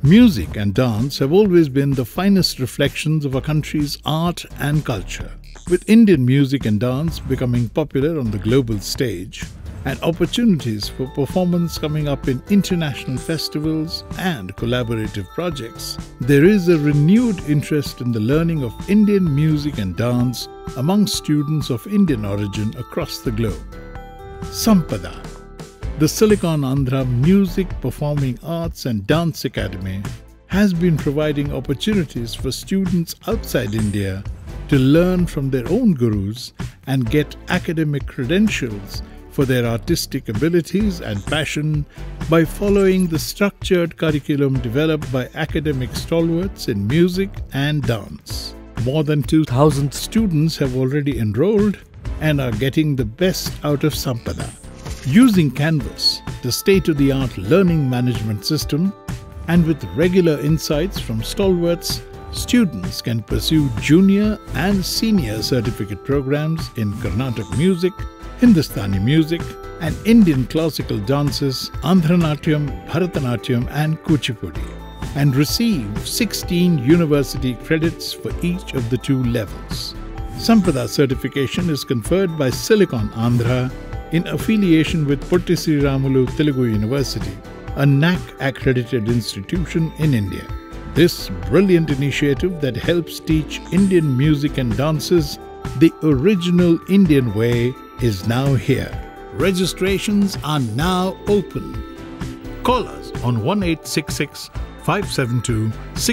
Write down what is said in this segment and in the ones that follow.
Music and dance have always been the finest reflections of a country's art and culture. With Indian music and dance becoming popular on the global stage, and opportunities for performance coming up in international festivals and collaborative projects, there is a renewed interest in the learning of Indian music and dance among students of Indian origin across the globe. Sampada, the Silicon Andhra Music, Performing Arts and Dance Academy, has been providing opportunities for students outside India to learn from their own gurus and get academic credentials for their artistic abilities and passion by following the structured curriculum developed by academic stalwarts in music and dance. More than 2,000 students have already enrolled and are getting the best out of Sampada. Using Canvas, the state of the art learning management system, and with regular insights from stalwarts, students can pursue junior and senior certificate programs in Carnatic music, Hindustani music, and Indian classical dances, Andhra Bharatanatyam, and Kuchipudi, and receive 16 university credits for each of the two levels. Sampada certification is conferred by Silicon Andhra in affiliation with Putti Sri Ramulu Telugu University, a NAC accredited institution in India. This brilliant initiative that helps teach Indian music and dances the original Indian way is now here. Registrations are now open. Call us on 1866 572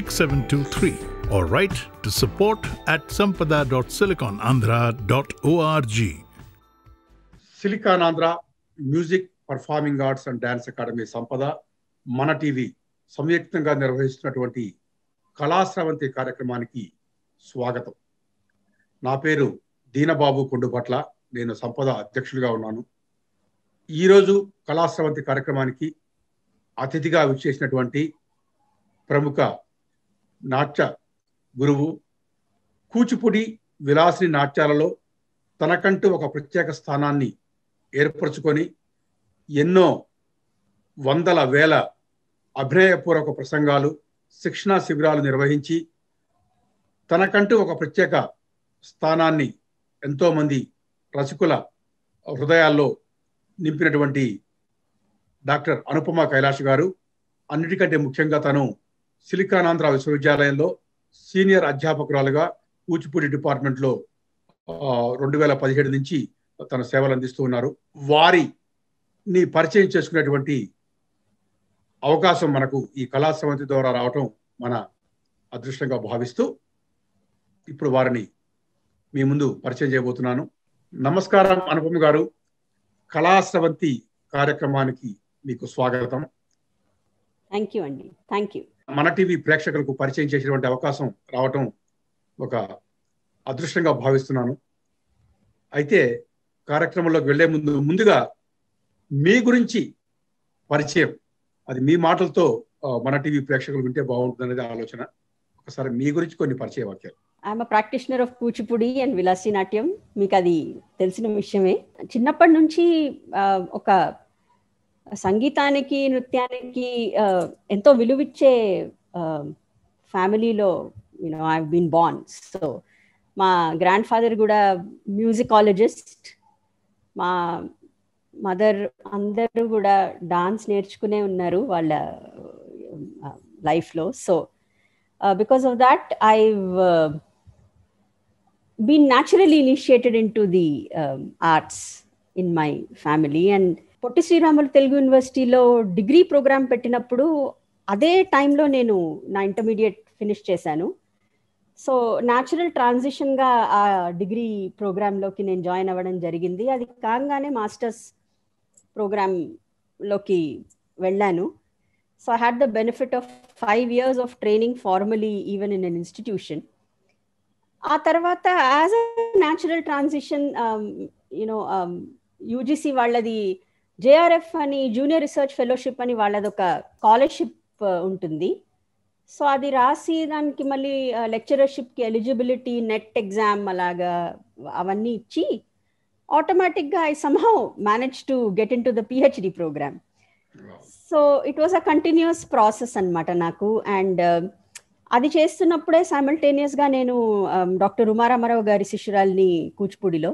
6723 or write to support at sampada.siliconandhra.org. Silicon Andhra music performing arts and dance academy Sampada Mana TV సంయుక్తంగా నిర్వహిస్తున్నటువంటి కళాశ్రవంతి కార్యక్రమానికి స్వాగతం నా పేరు దీనబాబు కొండుపట్ల నేను సంపద అధ్యక్షుడిగా ఉన్నాను ఈరోజు కళాశ్రవంతి కార్యక్రమానికి అతిథిగా విచ్చేసినటువంటి ప్రముఖ నాట్య గురువు కూచిపూడి విలాసిని నాట్యాలలో తనకంటూ ఒక ప్రత్యేక స్థానాన్ని ఏర్పరచుకొని ఎన్నో వందల వేల అభినయపూర్వక ప్రసంగాలు శిక్షణా శిబిరాలు నిర్వహించి తనకంటూ ఒక ప్రత్యేక స్థానాన్ని ఎంతోమంది రసికుల హృదయాల్లో నింపినటువంటి డాక్టర్ అనుపమ కైలాష్ గారు అన్నిటికంటే ముఖ్యంగా తను సిలికానాంధ్ర విశ్వవిద్యాలయంలో సీనియర్ అధ్యాపకురాలుగా కూచిపూడి డిపార్ట్మెంట్లో రెండు వేల పదిహేడు నుంచి తన సేవలు అందిస్తూ ఉన్నారు వారిని పరిచయం చేసుకునేటువంటి అవకాశం మనకు ఈ కళాసమితి ద్వారా రావటం మన అదృష్టంగా భావిస్తూ ఇప్పుడు వారిని మీ ముందు పరిచయం చేయబోతున్నాను నమస్కారం అనుపమ గారు కళాస్రవంతి కార్యక్రమానికి మీకు స్వాగతం థ్యాంక్ యూ అండి థ్యాంక్ యూ మన టీవీ ప్రేక్షకులకు పరిచయం చేసేటువంటి అవకాశం రావటం ఒక అదృష్టంగా భావిస్తున్నాను అయితే కార్యక్రమంలోకి వెళ్లే ముందు ముందుగా మీ గురించి పరిచయం అది మీ మాటలతో మన టీవీ ప్రేక్షకులు వింటే బాగుంటుంది అనేది ఆలోచన ఒకసారి మీ గురించి కొన్ని పరిచయ వాక్యాలు I'm practitioner of Kuchipudi and Vilasi Natyam మీకు అది తెలిసిన విషయమే చిన్నప్పటి నుంచి ఒక సంగీతానికి నృత్యానికి ఎంతో విలువిచ్చే ఫ్యామిలీలో you know I been born so మా గ్రాండ్ ఫాదర్ కూడా మ్యూజికాలజిస్ట్ మా మదర్ అందరూ కూడా డాన్స్ నేర్చుకునే ఉన్నారు వాళ్ళ లైఫ్లో so because of that I been naturally initiated in to the arts in my family and Potti Sriramulu Telugu యూనివర్సిటీలో డిగ్రీ ప్రోగ్రామ్ పెట్టినప్పుడు అదే టైంలో నేను నా ఇంటర్మీడియట్ ఫినిష్ చేశాను సో న్యాచురల్ ట్రాన్సిషన్గా ఆ డిగ్రీ ప్రోగ్రాంలోకి నేను జాయిన్ అవ్వడం జరిగింది అది కాగానే మాస్టర్స్ ప్రోగ్రాంలోకి వెళ్ళాను so I had the benefit of five years of training formally even in an institution ఆ తర్వాత as a natural transition you know UGC వాళ్ళది జేఆర్ఎఫ్ అని జూనియర్ రీసెర్చ్ ఫెలోషిప్ అని వాళ్ళది ఒక స్కాలర్షిప్ ఉంటుంది సో అది రాసి దానికి మళ్ళీ లెక్చరర్షిప్కి ఎలిజిబిలిటీ నెట్ ఎగ్జామ్ అలాగా అవన్నీ ఇచ్చి ఆటోమేటిక్గా I somehow manage to get in to the PhD program so it was a continuous process అనమాట నాకు అండ్ అది చేస్తున్నప్పుడే సైమల్టేనియస్గా నేను డాక్టర్ ఉమారామారావు గారి శిష్యురాల్ని కూచిపూడిలో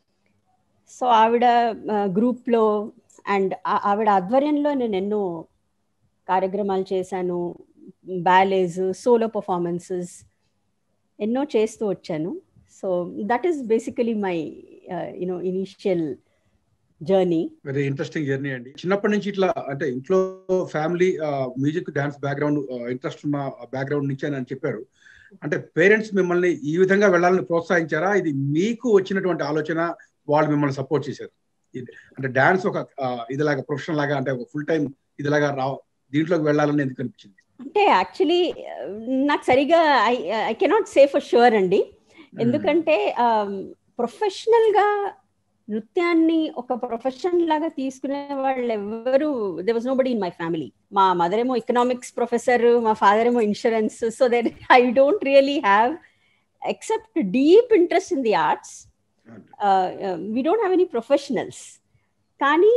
సో ఆవిడ గ్రూప్లో అండ్ ఆవిడ ఆధ్వర్యంలో నేను ఎన్నో కార్యక్రమాలు చేశాను బ్యాలేజ్ సోలో పర్ఫార్మెన్సెస్ ఎన్నో చేస్తూ వచ్చాను so that is basically my you know initial journey very interesting journey అండి చిన్నప్పటి నుంచి ఇట్లా అంటే ఇంట్లో family music dance background interest ఉన్న బ్యాక్గ్రౌండ్ నుంచి అని చెప్పారు అంటే పేరెంట్స్ మిమ్మల్ని ఈ విధంగా వెళ్ళాలని ప్రోత్సహించారా ఇది మీకు వచ్చినటువంటి ఆలోచన వాళ్ళు మిమ్మల్ని సపోర్ట్ చేశారు అంటే డాన్స్ ఒక ఇదిలాగా ప్రొఫెషన్ లాగా అంటే ఒక ఫుల్ టైం ఇదిలాగా రా దీంట్లోకి వెళ్ళాలని ఎందుకు అనిపించింది అంటే యాక్చువల్లీ నాకు సరిగా I I cannot say for sure అండి ఎందుకంటే ప్రొఫెషనల్ గా నృత్యాన్ని ఒక ప్రొఫెషన్ లాగా తీసుకునే వాళ్ళు ఎవరు there was nobody in my family మా మదర్ ఏమో ఎకనామిక్స్ ప్రొఫెసర్ మా ఫాదర్ ఏమో insurance so that I don't really have except deep interest in the arts we don't have any professionals కానీ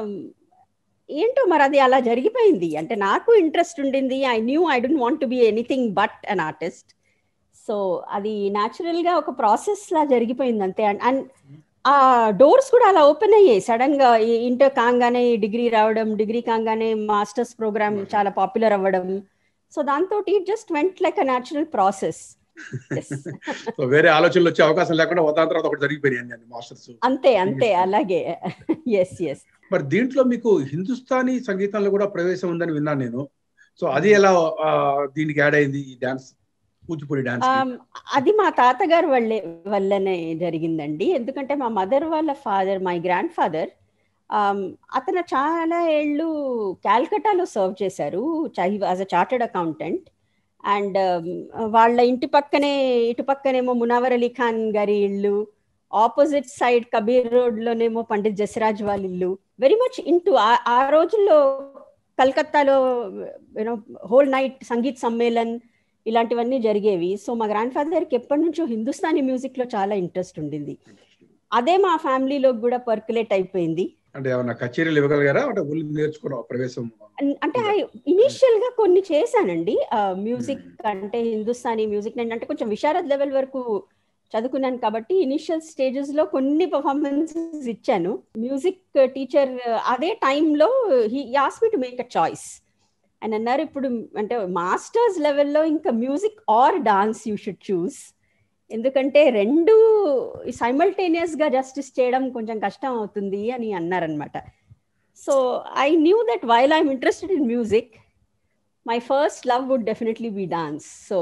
ఏంటో మరి అది అలా జరిగిపోయింది అంటే నాకు ఇంట్రెస్ట్ ఉండింది I knew I don't want to be anything but an artist so అది న్యాచురల్గా ఒక ప్రాసెస్ లా జరిగిపోయింది అంతే అండ్ ఆ డోర్స్ కూడా అలా ఓపెన్ అయ్యాయి సడన్ గా ఇంటర్ కాగానే డిగ్రీ రావడం డిగ్రీ కాగానే మాస్టర్స్ ప్రోగ్రామ్ చాలా పాపులర్ అవ్వడం సో దాంతో it just went like a natural process వేరే ఆలోచనలు వచ్చే అవకాశం లేకుండా దాని తర్వాత ఒకటి జరిగిపోయాయి మాస్టర్స్ అంతే అంతే అలాగే ఎస్ ఎస్ మరి దీంట్లో మీకు హిందుస్థానీ సంగీతంలో కూడా ప్రవేశం ఉందని విన్నాను నేను సో అది ఎలా దీనికి యాడ్ అయింది ఈ డాన్స్ కూచిపూడి డాన్స్ అది మా తాతగారు వాళ్ళే వల్లనే జరిగిందండి ఎందుకంటే మా మదర్ వాళ్ళ ఫాదర్ మై గ్రాండ్ ఫాదర్ అతను చాలా ఏళ్ళు కాల్కటాలో సర్వ్ చేశారు as a chartered accountant and వాళ్ళ ఇంటి పక్కనే ఇటు పక్కనేమో మునావర్ అలీ ఖాన్ గారి ఇల్లు ఆపోజిట్ సైడ్ కబీర్ రోడ్ లోనేమో పండిత్ జసరాజ్ వాళ్ళ ఇల్లు వెరీ మచ్ ఇంటూ ఆ రోజుల్లో కలకత్తాలో you know whole night Sangeet Sammelan ఇలాంటివన్నీ జరిగేవి సో మా గ్రాండ్ ఫాదర్కి ఎప్పటి నుంచో హిందుస్థానీ మ్యూజిక్ లో చాలా ఇంట్రెస్ట్ ఉండింది అదే మా ఫ్యామిలీలో కూడా పర్కులేట్ అయిపోయింది అంటే ఏమన్నా కచేరీలు ఇవ్వగలిగారా అంటే నేర్చుకున్న ప్రవేశం అంటే ఇనిషియల్ గా కొన్ని చేశానండి మ్యూజిక్ అంటే హిందుస్థానీ మ్యూజిక్ నేను అంటే కొంచెం విశారద్ లెవెల్ వరకు చదువుకున్నాను కాబట్టి ఇనిషియల్ స్టేజెస్ లో కొన్ని పర్ఫార్మెన్సెస్ ఇచ్చాను మ్యూజిక్ టీచర్ అదే టైంలో హీ యాస్ me to make a choice అని అన్నారు ఇప్పుడు అంటే మాస్టర్స్ లెవెల్లో ఇంకా music or dance you should choose ఎందుకంటే రెండు సైమల్టేనియస్ గా జస్టిస్ చేయడం కొంచెం కష్టం అవుతుంది అని అన్నారనమాట so I knew that while I'm interested in music my first love would definitely be dance so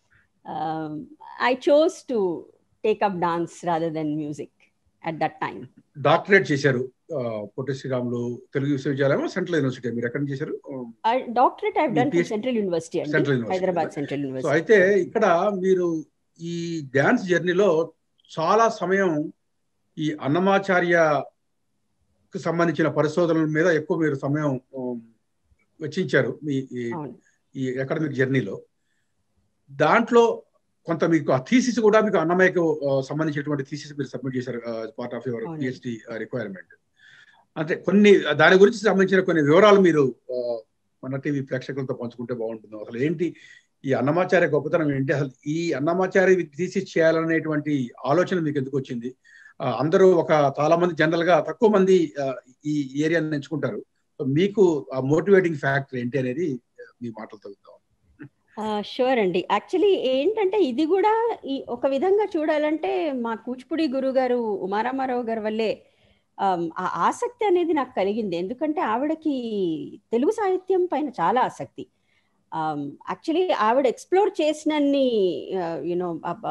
I chose to take up dance rather than music at that time doctorate చేశారు పొట్టి శ్రీరాములు తెలుగు విశ్వవిద్యాలయం central university మీరు ఎక్కడ చేశారు doctorate I done central university అండి Hyderabad central university అయితే ఇక్కడ మీరు ఈ డాన్స్ జర్నీలో చాలా సమయం ఈ అన్నమాచార్యకు సంబంధించిన పరిశోధనల మీద ఎక్కువ మీరు సమయం వెచ్చించారు మీ ఈ అకాడమిక్ జర్నీలో దాంట్లో కొంత మీకు ఆ థీసిస్ కూడా మీకు అన్నమయ్యకు సంబంధించినటువంటి థీసిస్ మీరు సబ్మిట్ చేశారు part of your PhD requirement అంటే కొన్ని దాని గురించి సంబంధించిన కొన్ని వివరాలు మీరు మన టీవీ ప్రేక్షకులతో పంచుకుంటే బాగుంటుంది అసలు ఏంటి ఈ అన్నమాచార్య గొప్పతనం ఏంటి అసలు ఈ అన్నమాచార్య థీసిస్ చేయాలనేటువంటి ఆలోచన మీకు ఎందుకు వచ్చింది అందరూ ఒక చాలా మంది జనరల్ గా తక్కువ మంది ఈ ఏరియాని ఎంచుకుంటారు మీకు ఆ మోటివేటింగ్ ఫ్యాక్టర్ ఏంటి అనేది మీ మాటలతో షూర్ అండి యాక్చువల్లీ ఏంటంటే ఇది కూడా ఈ ఒక విధంగా చూడాలంటే మా కూచిపూడి గురువు గారు ఉమారామారావు గారి వల్లే ఆ ఆసక్తి అనేది నాకు కలిగింది ఎందుకంటే ఆవిడకి తెలుగు సాహిత్యం పైన చాలా ఆసక్తి యాక్చువల్లీ ఆవిడ ఎక్స్ప్లోర్ చేసినన్ని యూనో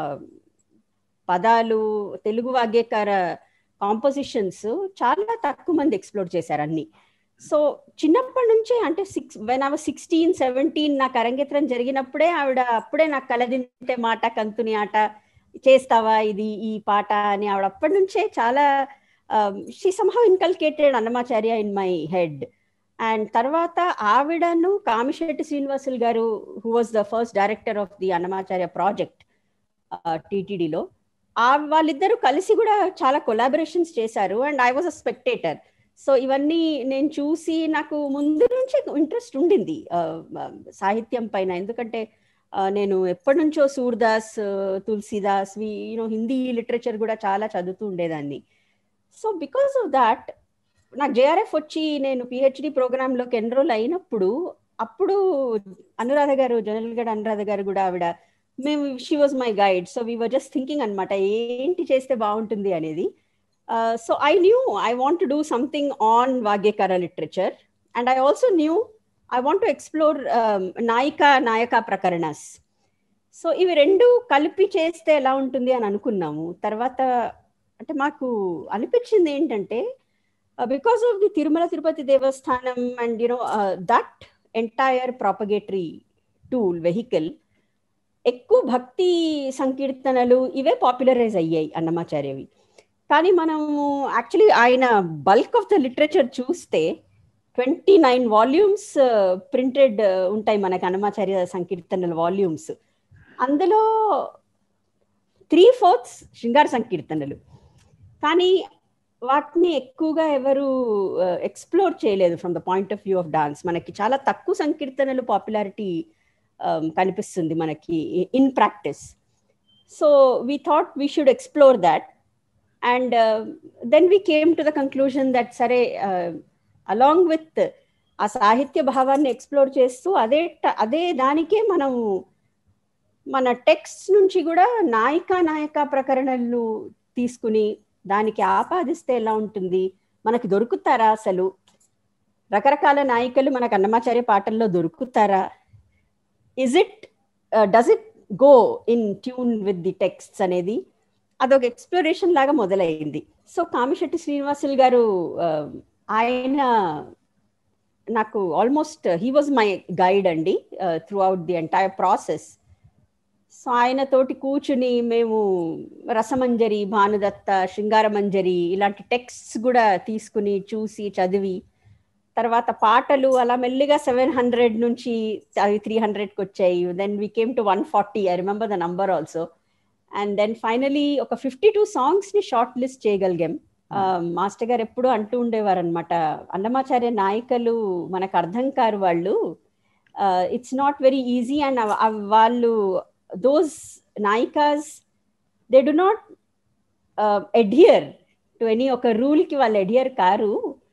పదాలు తెలుగు వాగ్యకార కాంపోజిషన్స్ చాలా తక్కువ మంది ఎక్స్ప్లోర్ చేశారు అన్ని సో చిన్నప్పటి నుంచే అంటే సిక్స్ వెన్ అవ సిక్స్టీన్ సెవెంటీన్ నాకు అరంగేత్రం జరిగినప్పుడే ఆవిడ అప్పుడే నాకు కలదింటే మాట కంతుని ఆట చేస్తావా ఇది ఈ పాట అని ఆవిడ అప్పటి నుంచే చాలా she somehow inculcated Annamacharya in my head and తర్వాత ఆవిడను Kamisetty Srinivasulu garu who was the first director of the Annamacharya project టీటీడీలో ఆ వాళ్ళిద్దరూ కలిసి కూడా చాలా కొలాబరేషన్స్ చేశారు and I was a spectator so ఇవన్నీ నేను చూసి నాకు ముందు నుంచే ఇంట్రెస్ట్ ఉండింది ఆ, ఆ, సాహిత్యం పైన ఎందుకంటే ఆ, నేను ఎప్పటి నుంచో సూర్దాస్ తులసిదాస్ యూనో హిందీ లిటరేచర్ కూడా చాలా చదువుతూ ఉండేదాన్ని సో బికాస్ ఆఫ్ దాట్ నాకు జేఆర్ఎఫ్ వచ్చి నేను పిహెచ్డి ప్రోగ్రాంలోకి ఎన్రోల్ అయినప్పుడు అప్పుడు అనురాధ గారు జనరల్ గడ్ అనురాధ గారు కూడా ఆవిడ మేము she was my guide so we were just thinking అనమాట ఏంటి చేస్తే బాగుంటుంది అనేది so I knew I want to do something on vaggeyakara literature and I also knew I want to explore nayika nayaka ప్రకరణస్ so ఇవి రెండు కలిపి చేస్తే ఎలా ఉంటుంది అని అనుకున్నాము తర్వాత అంటే మాకు అనిపించింది ఏంటంటే because of the Tirumala Tirupati Devasthanam and you know that entire propagatory tool vehicle ఎక్కువ భక్తి సంకీర్తనలు ఇవే పాపులరైజ్ అయ్యాయి అన్నమాచార్యవి కానీ మనము యాక్చువల్లీ ఆయన బల్క్ ఆఫ్ ద లిటరేచర్ చూస్తే ట్వంటీ నైన్ వాల్యూమ్స్ ప్రింటెడ్ ఉంటాయి మనకి అన్నమాచార్య సంకీర్తనల వాల్యూమ్స్ అందులో త్రీ ఫోర్త్స్ శృంగార సంకీర్తనలు కానీ వాటిని ఎక్కువగా ఎవరు ఎక్స్ప్లోర్ చేయలేదు from the point of view of dance మనకి చాలా తక్కువ సంకీర్తనలు పాపులారిటీ కనిపిస్తుంది మనకి in practice so we thought we should explore that and then we came to the conclusion that సరే అలాంగ్ విత్ ఆ సాహిత్య భావాన్ని ఎక్స్ప్లోర్ చేస్తూ అదే అదే దానికే మనము మన టెక్స్ట్ నుంచి కూడా నాయిక నాయక ప్రకరణలు తీసుకుని దానికి ఆపాదిస్తే ఎలా ఉంటుంది మనకి దొరుకుతారా అసలు రకరకాల నాయికలు మనకు అన్నమాచార్య పాటల్లో దొరుకుతారా is it does it go in tune with the texts అనేది అదొక ఎక్స్ప్లోరేషన్ లాగా మొదలైంది సో కామిశెట్టి శ్రీనివాసులు గారు ఆయన నాకు almost he was my guide అండి throughout the entire process so ఆయన తోటి కూర్చుని మేము రసమంజరి భానుదత్త శృంగారమంజరి ఇలాంటి టెక్స్ట్స్ కూడా తీసుకుని చూసి చదివి తర్వాత పాటలు అలా మెల్లిగా సెవెన్ హండ్రెడ్ నుంచి అవి త్రీ హండ్రెడ్కి వచ్చాయి then we came to one forty I remember the number also and then finally ఒక ఫిఫ్టీ టూ సాంగ్స్ని షార్ట్ లిస్ట్ చేయగలిగాం మాస్టర్ గారు ఎప్పుడు అంటూ ఉండేవారు అనమాట అన్నమాచార్య నాయకులు మనకు అర్థం కారు వాళ్ళు it's not very easy and వాళ్ళు those nayikas they do not adhere to any ఒక రూల్కి వాళ్ళు ఎడ్హియర్ కారు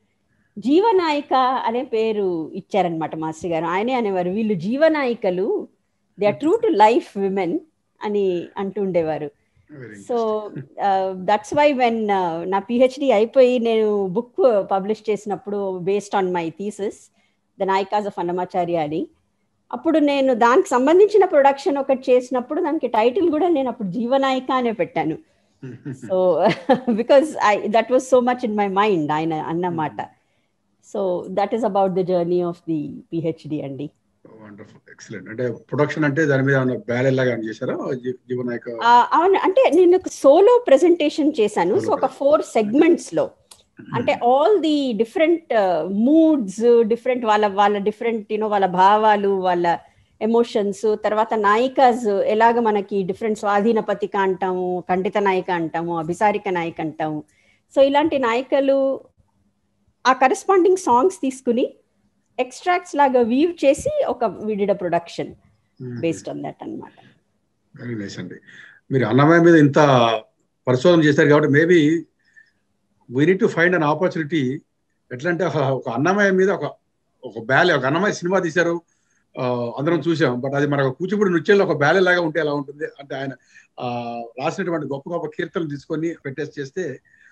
జీవనాయిక అనే పేరు ఇచ్చారనమాట మాస్టర్ గారు ఆయనే అనేవారు వీళ్ళు జీవనాయికలు they are true to life women అని అంటుండేవారు సో దట్స్ వై వెన్ నా పిహెచ్డి అయిపోయి నేను బుక్ పబ్లిష్ చేసినప్పుడు based on my theses the nayikas of Annamacharya అని అప్పుడు నేను దానికి సంబంధించిన ప్రొడక్షన్ ఒకటి చేసినప్పుడు దానికి టైటిల్ కూడా నేను అప్పుడు జీవనాయిక అనే పెట్టాను so because I that was so much in my mind ఆయన అన్నమాట so that is about the journey of the PhD అండి వండర్ఫుల్ ఎక్సలెంట్ అంటే ప్రొడక్షన్ అంటే దాని మీద బ్యాలెల్ లాగా చేశారా జీవనాయక అవును అంటే నేను ఒక సోలో ప్రెజెంటేషన్ చేశాను సో ఒక ఫోర్ సెగ్మెంట్స్ లో అంటే all the different moods different వాళ్ళ వాళ్ళ డిఫరెంట్ యూనో వాళ్ళ భావాలు వాళ్ళ ఎమోషన్స్ తర్వాత నాయికాస్ ఎలాగ మనకి డిఫరెంట్ స్వాధీన పతిక అంటాము ఖండిత నాయిక అంటాము అభిసారిక నాయిక అంటాము సో ఇలాంటి నాయకులు ఆ కరెస్పాండింగ్ సాంగ్స్ తీసుకుని ఎక్స్ట్రాక్ట్స్ లాగా వీవ్ చేసి ఒక విడిడ ప్రొడక్షన్ బేస్డ్ ఆన్ దట్ అనమాట వెరీ నైస్ అండి మీరు అన్నమయ్య మీద ఇంత పరిశోధన చేశారు కాబట్టి maybe we need to find an opportunity ఎట్లా అంటే ఒక అన్నమయ్య మీద ఒక ఒక బ్యాలే ఒక అన్నమయ్య సినిమా తీశారు అందరం చూసాం బట్ అది మనకు కూచిపూడి నృత్యంలో ఒక బ్యాలే లాగా ఉంటే ఎలా ఉంటుంది అంటే ఆయన రాసినటువంటి గొప్ప గొప్ప కీర్తనలు తీసుకొని పెట్టేసి చేస్తే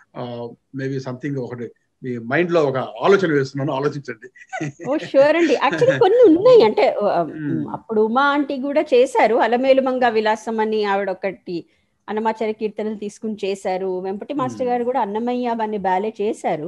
మేబీ సంథింగ్ ఒకటి మీ మైండ్ లో ఒక ఆలోచన వేస్తున్నాను ఆలోచించండి ఓ షూర్ అండి యాక్చువల్లీ కొన్ని ఉన్నాయి అంటే అప్పుడు ఉమా ఆంటీ కూడా చేశారు అలమేలు మంగ విలాసం అని ఆవిడ ఒకటి అన్నమాచార్య కీర్తనలు తీసుకుని చేశారు వెంపటి మాస్టర్ గారు కూడా అన్నమయ్య అనే బ్యాలే చేశారు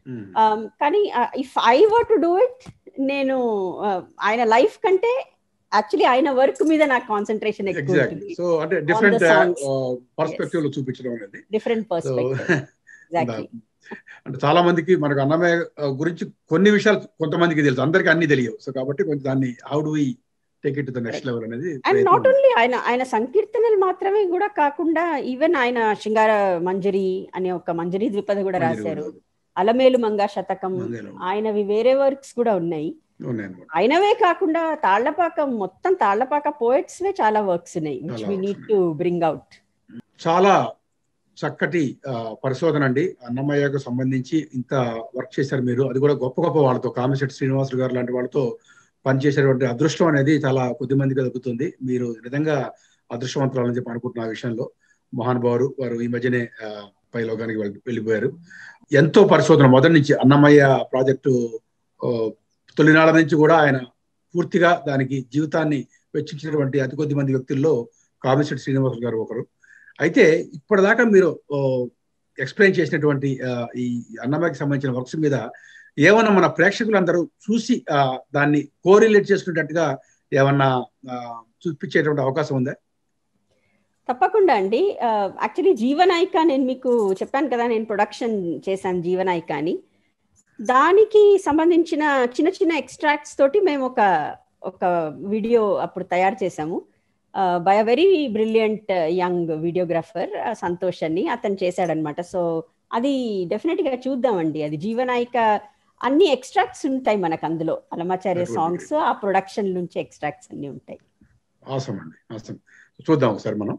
కానీ if I were to do it నేను ఆయన లైఫ్ కంటే యాక్చువల్లీ ఆయన వర్క్ మీద నాకు కాన్సన్ట్రేషన్ ఎక్కువ సో అంటే డిఫరెంట్ పర్స్పెక్టివ్ లో చూపించడం అనేది డిఫరెంట్ పర్స్పెక్టివ్ అంటే చాలా మందికి మనకు అన్నమయ్య గురించి కొన్ని విషయాలు కొంతమందికి తెలుసు అందరికి అన్ని తెలియవు సో కాబట్టి కొంచెం దాన్ని how do we take it to the next level అనేది అండ్ నాట్ ఓన్లీ ఆయన ఆయన సంకీర్తనలు మాత్రమే కూడా కాకుండా ఈవెన్ ఆయన శృంగార మంజరి అనే ఒక మంజరి ద్విపద కూడా రాశారు అలమేలు మంగా శతకం మంగళం. ఆయనవి వేరే వర్క్స్ కూడా ఉన్నాయి ఉన్నాయన్నమాట ఆయనవే కాకుండా తాళ్లపాక మొత్తం తాళ్లపాక పోయిట్స్ వే చాలా వర్క్స్ ఉన్నాయి విచ్ చాలా we works need to bring out చాలా చక్కటి ఆ, పరిశోధన అండి అన్నమయ్యకు సంబంధించి ఇంత వర్క్ చేశారు మీరు అది కూడా గొప్ప గొప్ప వాళ్ళతో కామశెట్టి శ్రీనివాసులు గారు లాంటి వాళ్ళతో పనిచేసేటువంటి అదృష్టం అనేది చాలా కొద్ది మందికి దొరుకుతుంది మీరు నిజంగా అదృష్టవంతురాలని చెప్పి అనుకుంటున్న ఆ విషయంలో మహానుభావుడు వారు ఈ మధ్యనే ఆ, పై లోకానికి వెళ్ళి వెళ్ళిపోయారు ఎంతో పరిశోధన మొదటి నుంచి అన్నమయ్య ప్రాజెక్టు ఆ, తొలినాళ్ళ నుంచి కూడా ఆయన పూర్తిగా దానికి జీవితాన్ని వెచ్చించినటువంటి అతి కొద్ది మంది వ్యక్తుల్లో కామిశెట్టి శ్రీనివాసులు గారు ఒకరు అయితే ఇప్పటిదాకా మీరు ఎక్స్ప్లెయిన్ చేసినటువంటి ఆ, ఈ అన్నమయ్యకి సంబంధించిన వర్క్స్ మీద ఏమన్నా మన ప్రేక్షకులందరూ చూసి ఆ, దాన్ని కోరిలేట్ చేసుకునేటట్టుగా ఏమన్నా ఆ, చూపించేటువంటి అవకాశం ఉందా తప్పకుండా అండి యాక్చువల్లీ జీవనాయిక నేను మీకు చెప్పాను కదా నేను ప్రొడక్షన్ చేశాను జీవనాయిక అని దానికి సంబంధించిన చిన్న చిన్న ఎక్స్ట్రాక్ట్స్ తోటి మేము ఒక ఒక వీడియో అప్పుడు తయారు చేశాము by a very brilliant young videographer Santosh అని అతను చేశాడనమాట సో అది డెఫినెట్ గా చూద్దామండి అది జీవనాయిక అన్ని ఎక్స్ట్రాక్ట్స్ ఉంటాయి మనకు అందులో Annamacharya That would be songs ఆ ప్రొడక్షన్ నుంచి ఎక్స్ట్రాక్ట్స్ అన్ని ఉంటాయి ఆసం అండి ఆసం చూద్దాం ఒకసారి మనం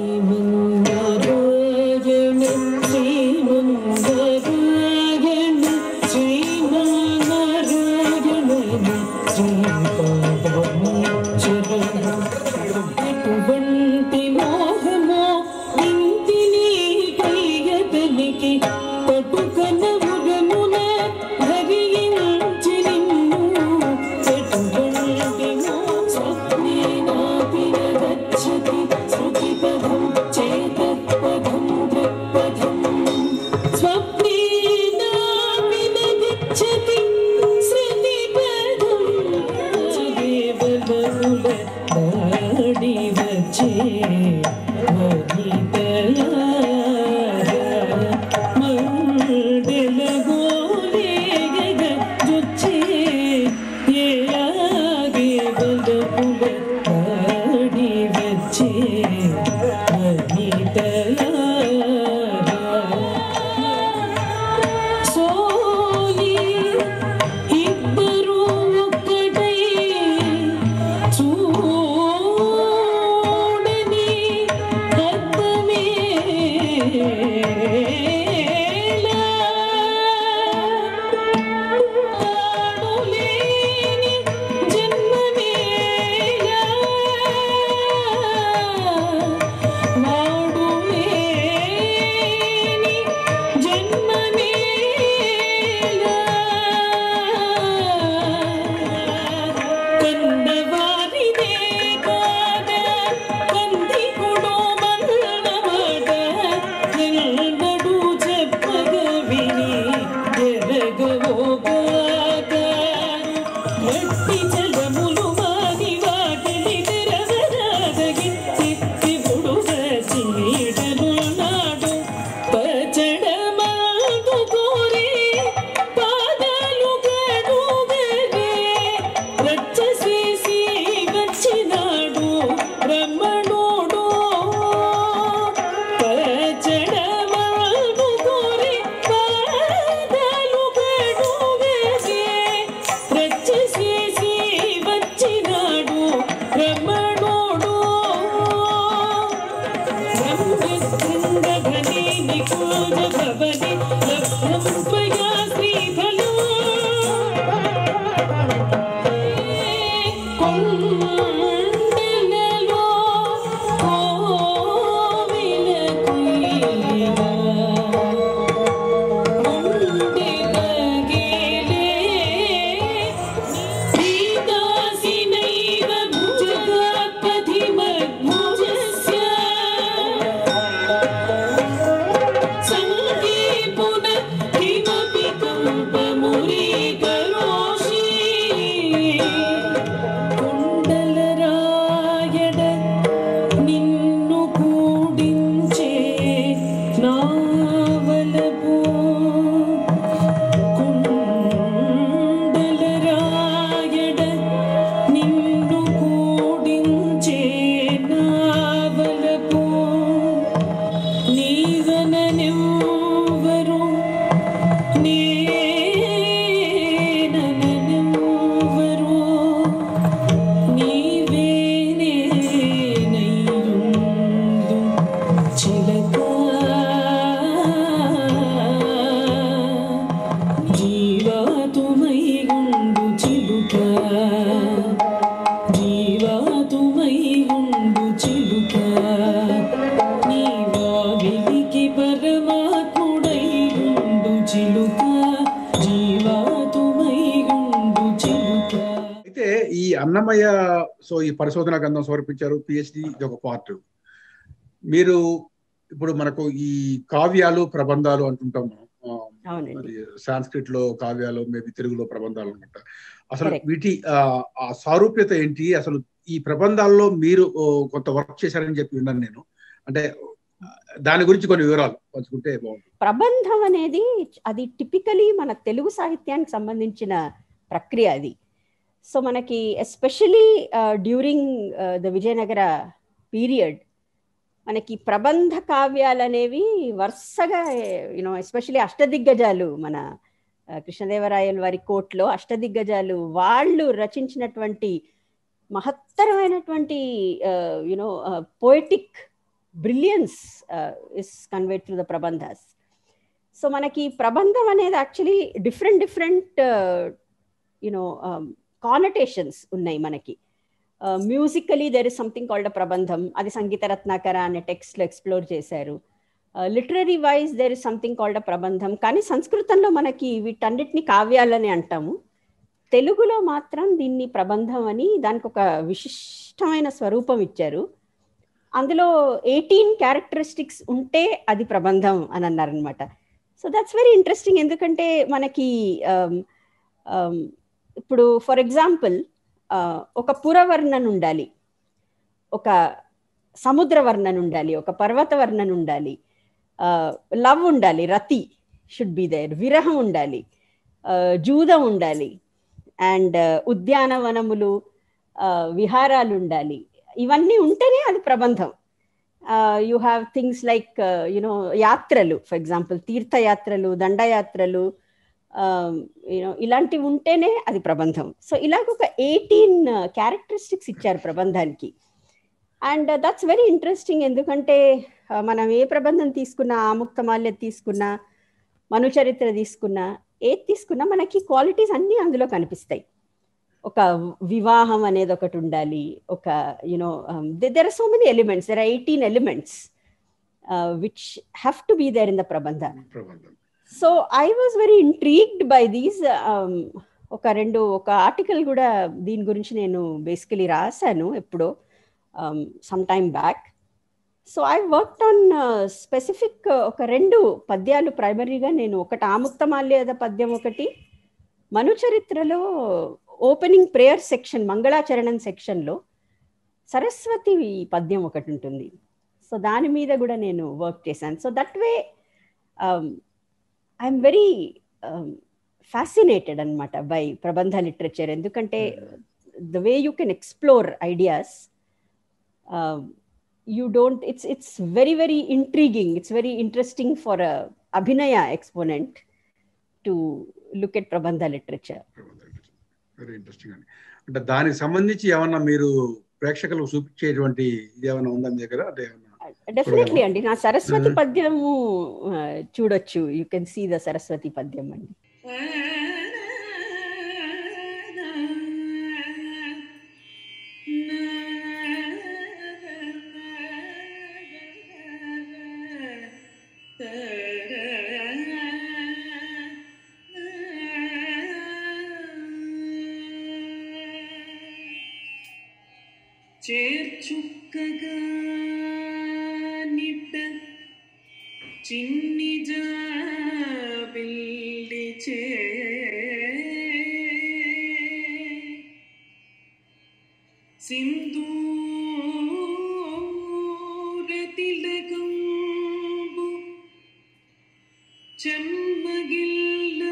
ఎటువంటి మోహమో ఇంటిని కయ్యతనికి పటుకన ఉగమున ధరించి నిన్ను ఎటువంటి స్వప్నేనాపిన గచ్చతి శృతిపదం చేతత్పదం దృక్పదం స్వప్నేనాపిన గచ్చతి శృతిపదం దేవబహుళ దాడి వచ్చే వనితల మండల గోలేగ జొచ్చే ఏలాగే బలపుల దాడి వచ్చే వనితల సోలి ఇద్దరు ఒక్కటై చూడని అర్థమేలా తాడులేని జన్మనేలా నాడులేని జన్మనేలా కన్నవారిదే కాదా కంది కుడోమన్నమాట ఎన్నడూ అన్నమయ్య సో ఈ పరిశోధన గ్రంథం సమర్పించారు పిహెచ్డి ఇది ఒక పార్ట్ మీరు ఇప్పుడు మనకు ఈ కావ్యాలు ప్రబంధాలు అంటుంటాం మనం ఆ, అవునండి మరి సాంస్క్రిట్ లో కావ్యాలు మేబీ తెలుగులో ప్రబంధాలు అనమాట అసలు Correct. వీటి ఆ, ఆ సారూప్యత ఏంటి అసలు ఈ ప్రబంధాల్లో మీరు ఓ, కొంత వర్క్ చేశారని చెప్పి విన్నాను నేను అంటే ఆ, దాని గురించి కొన్ని వివరాలు పంచుకుంటే బాగుంటుంది ప్రబంధం అనేది అది టిపికలీ మన తెలుగు సాహిత్యానికి సంబంధించిన ప్రక్రియ అది సో మనకి especially during the Vijayanagara period మనకి ప్రబంధ కావ్యాలు అనేవి వరుసగా యూనో ఎస్పెషలీ అష్టదిగ్గజాలు మన ఆ, కృష్ణదేవరాయల వారి కోట్లో అష్టదిగ్గజాలు వాళ్ళు రచించినటువంటి మహత్తరమైనటువంటి you know poetic brilliance is conveyed through the prabandhas so మనకి ప్రబంధం అనేది actually different different you know connotations ఉన్నాయి మనకి musically there is something called a prabandham అది సంగీత రత్నాకర అనే టెక్స్ట్లో ఎక్స్ప్లోర్ చేశారు literary wise there is something called a prabandham కానీ సంస్కృతంలో మనకి వీటన్నిటిని కావ్యాలని అంటాము తెలుగులో మాత్రం దీన్ని ప్రబంధం అని దానికి ఒక విశిష్టమైన స్వరూపం ఇచ్చారు అందులో ఎయిటీన్ క్యారెక్టరిస్టిక్స్ ఉంటే అది ప్రబంధం అని అన్నారనమాట సో దట్స్ వెరీ ఇంట్రెస్టింగ్ ఎందుకంటే మనకి um, um, ఇప్పుడు ఫర్ ఎగ్జాంపుల్ ఒక పురవర్ణన ఉండాలి ఒక సముద్ర వర్ణన ఉండాలి ఒక పర్వత వర్ణన ఉండాలి లవ్ ఉండాలి రతి షుడ్ బి దేర్ విరహం ఉండాలి uh, జూదం ఉండాలి అండ్ ఉద్యానవనములు uh, విహారాలు ఉండాలి ఇవన్నీ ఉంటేనే అది ప్రబంధం you have things like you know యాత్రలు ఫర్ ఎగ్జాంపుల్ తీర్థయాత్రలు దండయాత్రలు యూనో ఇలాంటివి ఉంటేనే అది ప్రబంధం సో ఇలాగ ఒక ఎయిటీన్ క్యారెక్టరిస్టిక్స్ ఇచ్చారు ప్రబంధానికి అండ్ దట్స్ వెరీ ఇంట్రెస్టింగ్ ఎందుకంటే uh, మనం ఏ ప్రబంధం తీసుకున్నా ఆముక్తమాల్య తీసుకున్నా మనుచరిత్ర తీసుకున్నా ఏది తీసుకున్నా మనకి క్వాలిటీస్ అన్నీ అందులో కనిపిస్తాయి ఒక వివాహం అనేది ఒకటి ఉండాలి ఒక you know there are so many elements there are eighteen elements which have to be there in the prabandha prabandham so I was very intrigued by these ఒక రెండు ఒక ఆర్టికల్ కూడా దీని గురించి నేను బేసికలీ రాశాను ఎప్పుడో some time back so I work on specific ఒక రెండు పద్యాలు ప్రైమరీగా నేను ఒకటి ఆముక్తమాల్యద పద్యం ఒకటి మనుచరిత్రలో ఓపెనింగ్ ప్రేయర్ సెక్షన్ మంగళాచరణం సెక్షన్లో సరస్వతి పద్యం ఒకటి ఉంటుంది సో దాని మీద కూడా నేను వర్క్ చేశాను so that way I'm very fascinated అనమాట బై ప్రబంధ లిటరేచర్ ఎందుకంటే the way you can explore ideas you don't it's it's very very intriguing it's very interesting for abhinaya exponent to look at prabandha literature very interesting అండి అంటే దానికి సంబంధించి ఏమన్నా మీరు ప్రేక్షకులకు చూపించేటువంటి ఇది ఏమైనా ఉందా మీ దగ్గర అంటే ఏమన్నా డెఫినెట్లీ అండి నా సరస్వతి Mhm. పద్యము ఆ, చూడొచ్చు you can see the Saraswati పద్యం అండి చేర్చుక్కగా నిట్ట చిన్ని జాబిల్లి చే సింధూరతిలకంబు చెమ్మగిల్ల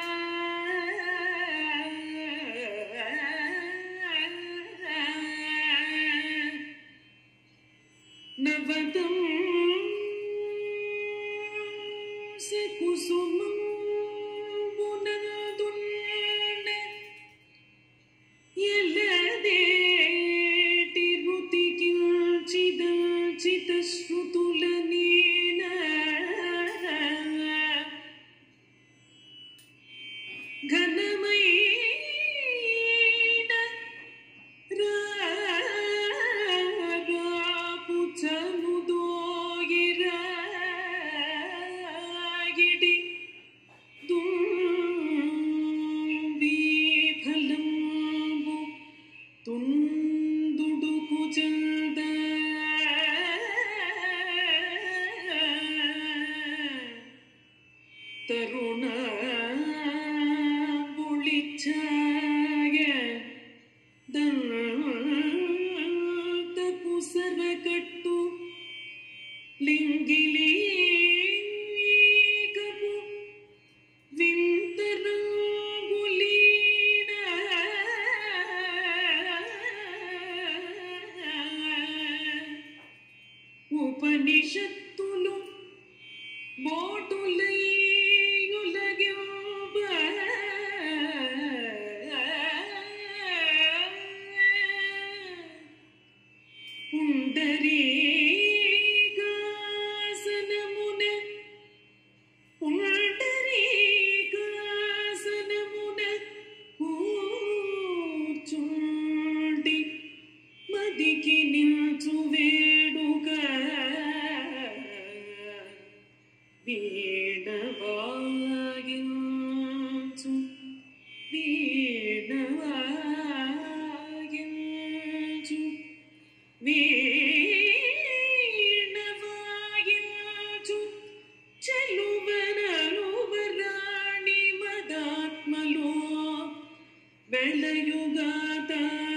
నవతం కుసుమంబునందున్న ఎల్లదేటి రుతికిల్చిదల్చిత శృతుల నీన ఘనమైన రాపు చనుదోయిరాగిడి തരുണ ഒളിച്ചായ ദന്തപു സർവകട്ടു ലിംഗിലീകപു వింతరంగులీన ఉపనిషత్తులు బోటులయ్యులగింప పుండరీకాసనమున పుండరీకాసనమున కూర్చుండి మదికి నిల్చు వేడుక వీణవాయించు వీణవాయించు వీణవాయించు చెలువనలువరాణి మదాత్మలో వెలయుగాత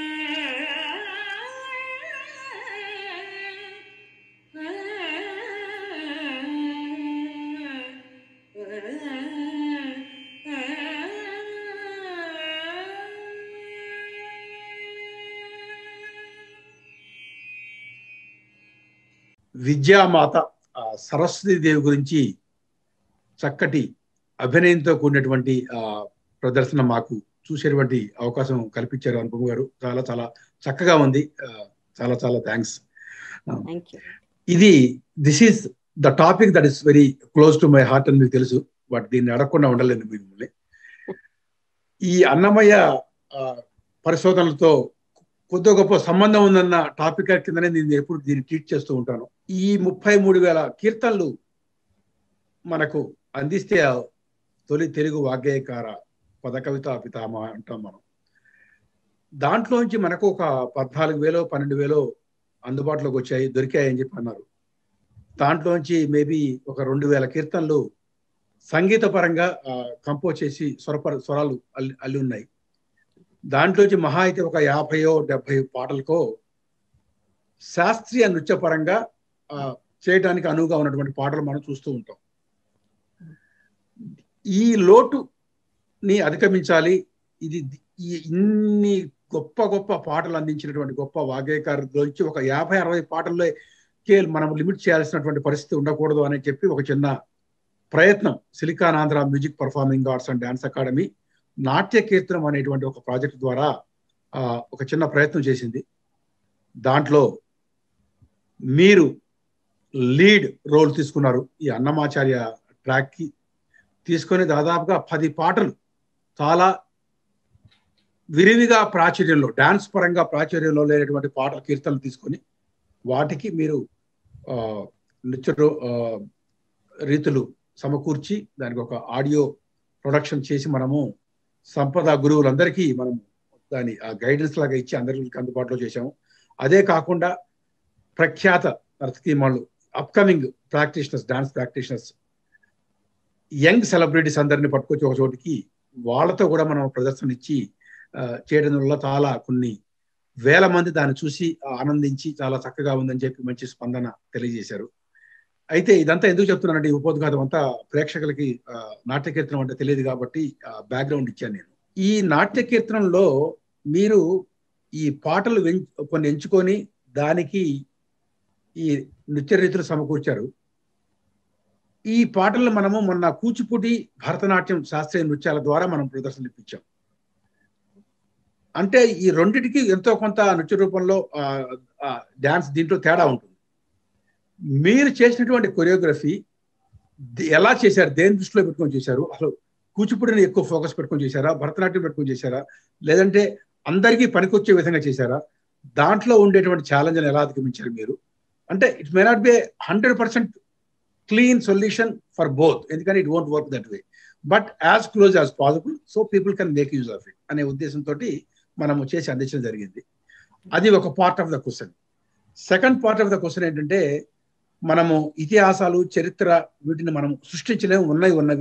విద్యామాత ఆ, సరస్వతి దేవి గురించి చక్కటి అభినయంతో కూడినటువంటి ఆ, ప్రదర్శన మాకు చూసేటువంటి అవకాశం కల్పించారు అనుపమ గారు చాలా చాలా చక్కగా ఉంది ఆ, చాలా చాలా థ్యాంక్స్ థ్యాంక్ యూ ఇది this is the topic that is very close to my heart అని మీకు తెలుసు బట్ దీన్ని అడగకుండా ఉండలేను మిమ్మల్ని ఈ అన్నమయ్య ఆ, పరిశోధనలతో కొద్ది గొప్ప సంబంధం ఉందన్న టాపిక్ కిందనే నేను ఎప్పుడు దీన్ని ట్రీట్ చేస్తూ ఉంటాను ఈ ముప్పై మూడు వేల కీర్తనలు మనకు అందిస్తే ఆ తొలి తెలుగు వాగ్గేయకార పద కవిత పితామ అంటాం మనం దాంట్లోంచి మనకు ఒక పద్నాలుగు వేలో పన్నెండు వేలో అందుబాటులోకి వచ్చాయి దొరికాయని చెప్పి అన్నారు దాంట్లోంచి మేబీ ఒక రెండు వేల కీర్తనలు సంగీత పరంగా కంపోజ్ చేసి స్వరపర స్వరాలు అల్లి అల్లి ఉన్నాయి దాంట్లోంచి మహా అయితే ఒక యాభైయో డెబ్బై పాటలకో శాస్త్రీయ నృత్య పరంగా ఆ, చేయడానికి అనువుగా ఉన్నటువంటి పాటలు మనం చూస్తూ ఉంటాం ఈ లోటుని అధిగమించాలి ఇది ఈ ఇన్ని గొప్ప గొప్ప పాటలు అందించినటువంటి గొప్ప వాగ్గేయకారులోంచి ఒక యాభై అరవై పాటల్లో కే మనం లిమిట్ చేయాల్సినటువంటి పరిస్థితి ఉండకూడదు అని చెప్పి ఒక చిన్న ప్రయత్నం silicon Andhra music performing arts and dance academy Natya Keertanam అనేటువంటి ఒక ప్రాజెక్ట్ ద్వారా ఆ, ఒక చిన్న ప్రయత్నం చేసింది దాంట్లో మీరు లీడ్ రోల్ తీసుకున్నారు ఈ అన్నమాచార్య ట్రాక్ కి తీసుకొని దాదాపుగా పది పాటలు చాలా విరివిగా ప్రాచుర్యంలో డాన్స్ పరంగా ప్రాచుర్యంలో లేనటువంటి పాటల కీర్తనలు తీసుకొని వాటికి మీరు ఆ, నృత్య రో- ఆ, రీతులు సమకూర్చి దానికి ఒక ఆడియో ప్రొడక్షన్ చేసి మనము సంపద గురువులందరికీ మనం దాని గైడెన్స్ లాగా ఇచ్చి అందరికి అందుబాటులో చేశాము అదే కాకుండా ప్రఖ్యాత నర్తకీమాళ్ళు upcoming practitioners dance practitioners young celebrities అందరిని పట్టుకొచ్చి ఒక చోటికి వాళ్ళతో కూడా మనం ప్రదర్శన ఇచ్చి ఆ, చేయడం వల్ల చాలా కొన్ని వేల మంది దాన్ని చూసి ఆనందించి చాలా చక్కగా ఉందని చెప్పి మంచి స్పందన తెలియజేశారు అయితే ఇదంతా ఎందుకు చెప్తున్నానంటే ఈ ఉపోద్ఘాతం అంతా ప్రేక్షకులకి ఆ, నాట్య కీర్తనం అంటే తెలియదు కాబట్టి బ్యాక్గ్రౌండ్ ఇచ్చాను నేను ఈ నాట్య కీర్తనంలో మీరు ఈ పాటలు వెం- కొన్ని ఎంచుకొని దానికి ఈ నృత్య రీతులు సమకూర్చారు ఈ పాటలు మనము మొన్న కూచిపూడి భరతనాట్యం శాస్త్రీయ నృత్యాల ద్వారా మనం ప్రదర్శనలు ఇప్పించాం అంటే ఈ రెండిటికి ఎంతో కొంత నృత్య రూపంలో డ్యాన్స్ దీంట్లో తేడా ఉంటుంది మీరు చేసినటువంటి కొరియోగ్రఫీ ది- ఎలా చేశారు దేని దృష్టిలో పెట్టుకొని చేశారు అసలు కూచిపూడిని ఎక్కువ ఫోకస్ పెట్టుకొని చేశారా భరతనాట్యం పెట్టుకొని చేశారా లేదంటే అందరికీ పనికొచ్చే విధంగా చేశారా దాంట్లో ఉండేటువంటి ఛాలెంజ్ ఎలా అధిగమించారు మీరు అంటే it may not be hundred percent clean solution for both ఎందుకంటే it won't work that way but as close as possible so people can make use of it అనే ఉద్దేశంతో మనము చేసి అందించడం జరిగింది అది ఒక part of the question second part of the question ఏంటంటే మనము ఇతిహాసాలు చరిత్ర వీటిని మనం సృష్టించలేము ఉన్నవి ఉన్నవి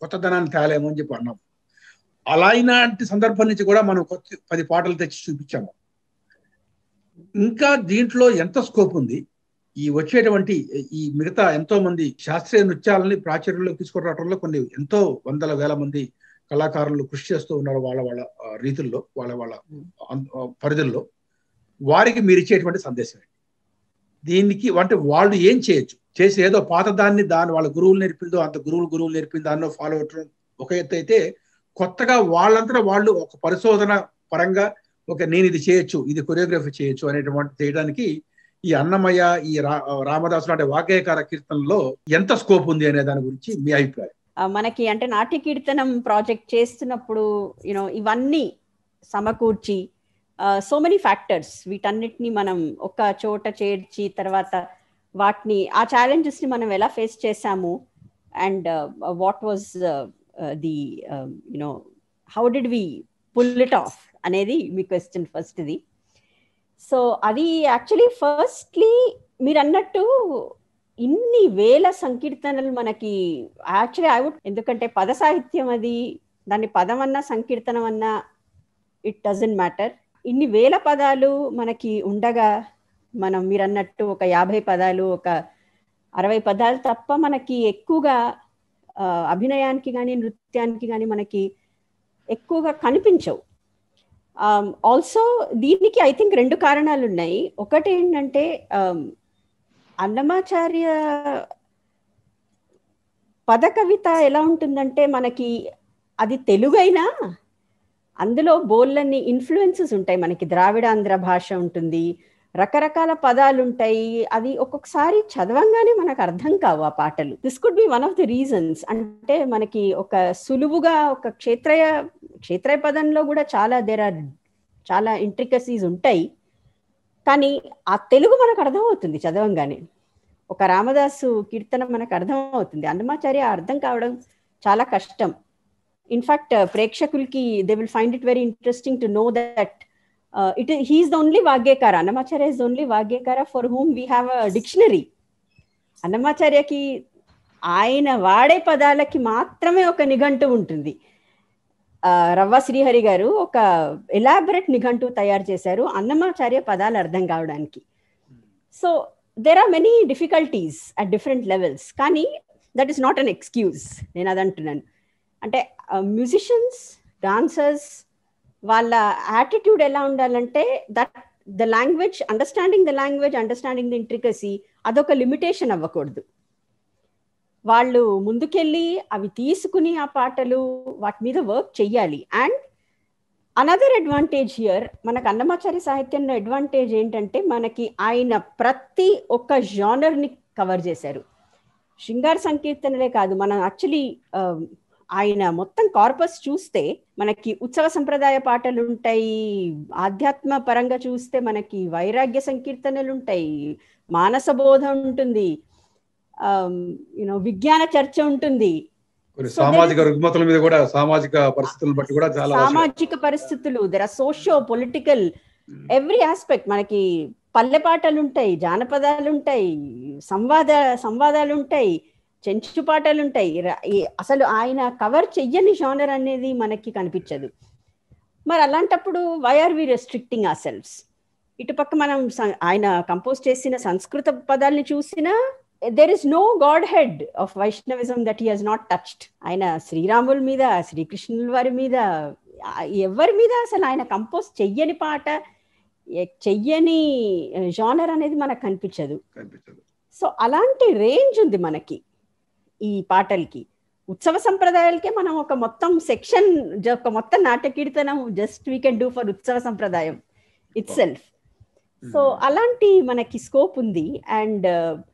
కొత్తదనాన్ని తేలేమో అని చెప్పి అన్నాం అలాంటి సందర్భం నుంచి కూడా మనం కొత్త పది పాటలు తెచ్చి చూపించాము ఇంకా దీంట్లో ఎంత స్కోప్ ఉంది ఈ వచ్చేటువంటి ఈ మిగతా ఎంతో మంది శాస్త్రీయ నృత్యాలని ప్రాచుర్యంలోకి తీసుకురావడంలో కొన్ని ఎంతో వందల వేల మంది కళాకారులు కృషి చేస్తూ ఉన్నారు వాళ్ళ వాళ్ళ ఆ, రీతుల్లో వాళ్ళ వాళ్ళ అన్- ఆ, పరిధుల్లో వారికి మీరు ఇచ్చేటువంటి సందేశం ఏంటి దీనికి అంటే వాళ్ళు ఏం చేయొచ్చు చేసి ఏదో పాత దాన్ని దాని వాళ్ళ గురువులు నేర్పిందో అంత గురువులు గురువులు నేర్పింది దానిలో ఫాలో అవటం ఒక ఎత్తు అయితే కొత్తగా వాళ్ళంతా వాళ్ళు ఒక పరిశోధన పరంగా ఒక నేను ఇది చేయొచ్చు ఇది కొరియోగ్రఫీ చేయొచ్చు అనేటువంటి చేయడానికి ఈ అన్నమయ్య ఈ రా రామదాసు లాంటి వాగ్గేయకార కీర్తనలో ఎంత స్కోప్ ఉంది అనే దాని గురించి మీ అభిప్రాయం ఆ, మనకి అంటే నాట్య కీర్తనం ప్రాజెక్ట్ చేస్తున్నప్పుడు యూనో ఇవన్నీ సమకూర్చి సో మెనీ ఫ్యాక్టర్స్ వీటన్నిటిని మనం ఒక చోట చేర్చి తర్వాత వాటిని ఆ challenges ని మనం ఎలా ఫేస్ చేసాము and what was the you know how did we pull it off అనేది మీ క్వశ్చన్ ఫస్ట్ ఇది సో అది యాక్చువల్లీ ఫస్ట్లీ మీరు అన్నట్టు ఇన్ని వేల సంకీర్తనలు మనకి యాక్చువల్లీ ఐ వుడ్ ఎందుకంటే పద సాహిత్యం అది దాన్ని పదం అన్నా సంకీర్తనం అన్నా ఇట్ డజంట్ మ్యాటర్ ఇన్ని వేల పదాలు మనకి ఉండగా మనం మీరు అన్నట్టు ఒక యాభై పదాలు ఒక అరవై పదాలు తప్ప మనకి ఎక్కువగా ఆ, అభినయానికి కానీ నృత్యానికి కానీ మనకి ఎక్కువగా కనిపించవు ఆల్సో దీనికి ఐ థింక్ రెండు కారణాలు ఉన్నాయి ఒకటి ఏంటంటే um, అన్నమాచార్య పద కవిత ఎలా ఉంటుందంటే మనకి అది తెలుగైనా అందులో బోళ్ళన్ని ఇన్ఫ్లుయెన్సెస్ ఉంటాయి మనకి ద్రావిడాంధ్ర భాష ఉంటుంది రకరకాల పదాలు ఉంటాయి అది ఒక్కొక్కసారి చదవంగానే మనకు అర్థం కావు ఆ పాటలు this could be one of the reasons అంటే మనకి ఒక సులువుగా ఒక క్షేత్రయ క్షేత్రయ పదంలో కూడా చాలా దేర్ ఆర్ చాలా ఇంట్రికసీస్ ఉంటాయి కానీ ఆ తెలుగు మనకు అర్థమవుతుంది చదవంగానే ఒక రామదాసు కీర్తన మనకు అర్థం అవుతుంది అన్నమాచార్య అర్థం కావడం చాలా కష్టం ఇన్ఫాక్ట్ ప్రేక్షకులకి they will find it very interesting to know that it he's the only vaggeyakara Annamacharya is only vaggeyakara for whom we have a dictionary అన్నమాచార్యకి ఆయన వాడే పదాలకి మాత్రమే ఒక నిఘంటు ఉంటుంది ఆ, రవ్వ శ్రీహరి గారు ఒక ఎలాబరేట్ నిఘంటు తయారు చేశారు అన్నమాచార్య పదాలు అర్థం కావడానికి so there are many difficulties at different levels కానీ that is not an excuse నేను అది అంటున్నాను అంటే మ్యూజిషియన్స్ డాన్సర్స్ వాళ్ళ యాటిట్యూడ్ ఎలా ఉండాలంటే that the language understanding the language understanding the intricacy అదొక లిమిటేషన్ అవ్వకూడదు వాళ్ళు ముందుకెళ్ళి అవి తీసుకుని ఆ పాటలు వాటి మీద వర్క్ చెయ్యాలి అండ్ అనదర్ అడ్వాంటేజ్ హియర్ మనకు అన్నమాచార్య సాహిత్యంలో అడ్వాంటేజ్ ఏంటంటే మనకి ఆయన ప్రతి ఒక్క genre ని కవర్ చేశారు శృంగార సంకీర్తనలే కాదు మనం యాక్చువల్లీ ఆయన మొత్తం కార్పస్ చూస్తే మనకి ఉత్సవ సంప్రదాయ పాటలు ఉంటాయి ఆధ్యాత్మ పరంగా చూస్తే మనకి వైరాగ్య సంకీర్తనలు ఉంటాయి మానస బోధ ఉంటుంది యూనో విజ్ఞాన చర్చ ఉంటుంది కొన్ని So there సామాజిక is- రుగ్మతల మీద కూడా సామాజిక పరిస్థితులను బట్టి కూడా చాలా అవసరం. సామాజిక పరిస్థితులు there are socio political every aspect మనకి పల్లె పాటలు ఉంటాయి జానపదాలు ఉంటాయి సంవాద సంవాదాలు ఉంటాయి చెంచు పాటలు ఉంటాయి ర- ఈ- అసలు ఆయన కవర్ చెయ్యని జానర్ అనేది మనకి కనిపించదు మరి అలాంటప్పుడు why are we restricting ourselves ఇటుపక్క మనం స- ఆయన కంపోజ్ చేసిన సంస్కృత పదాలని చూసినా there is no god head of Vaishnavism that he has not touched ఆయన శ్రీరాముల మీద శ్రీకృష్ణుల వారి మీద ఆ, ఎవరి మీద అసలు ఆయన కంపోజ్ చెయ్యని పాట ఎ- చెయ్యని జానర్ అనేది మనకు కనిపించదు కనిపించదు సో అలాంటి రేంజ్ ఉంది మనకి ఈ పాటలకి ఉత్సవ సంప్రదాయాలకే మనం ఒక మొత్తం సెక్షన్ ఒక మొత్తం Natya Keertanam just we can do for ఉత్సవ సంప్రదాయం ఇట్ సెల్ఫ్ సో అలాంటి మనకి స్కోప్ ఉంది అండ్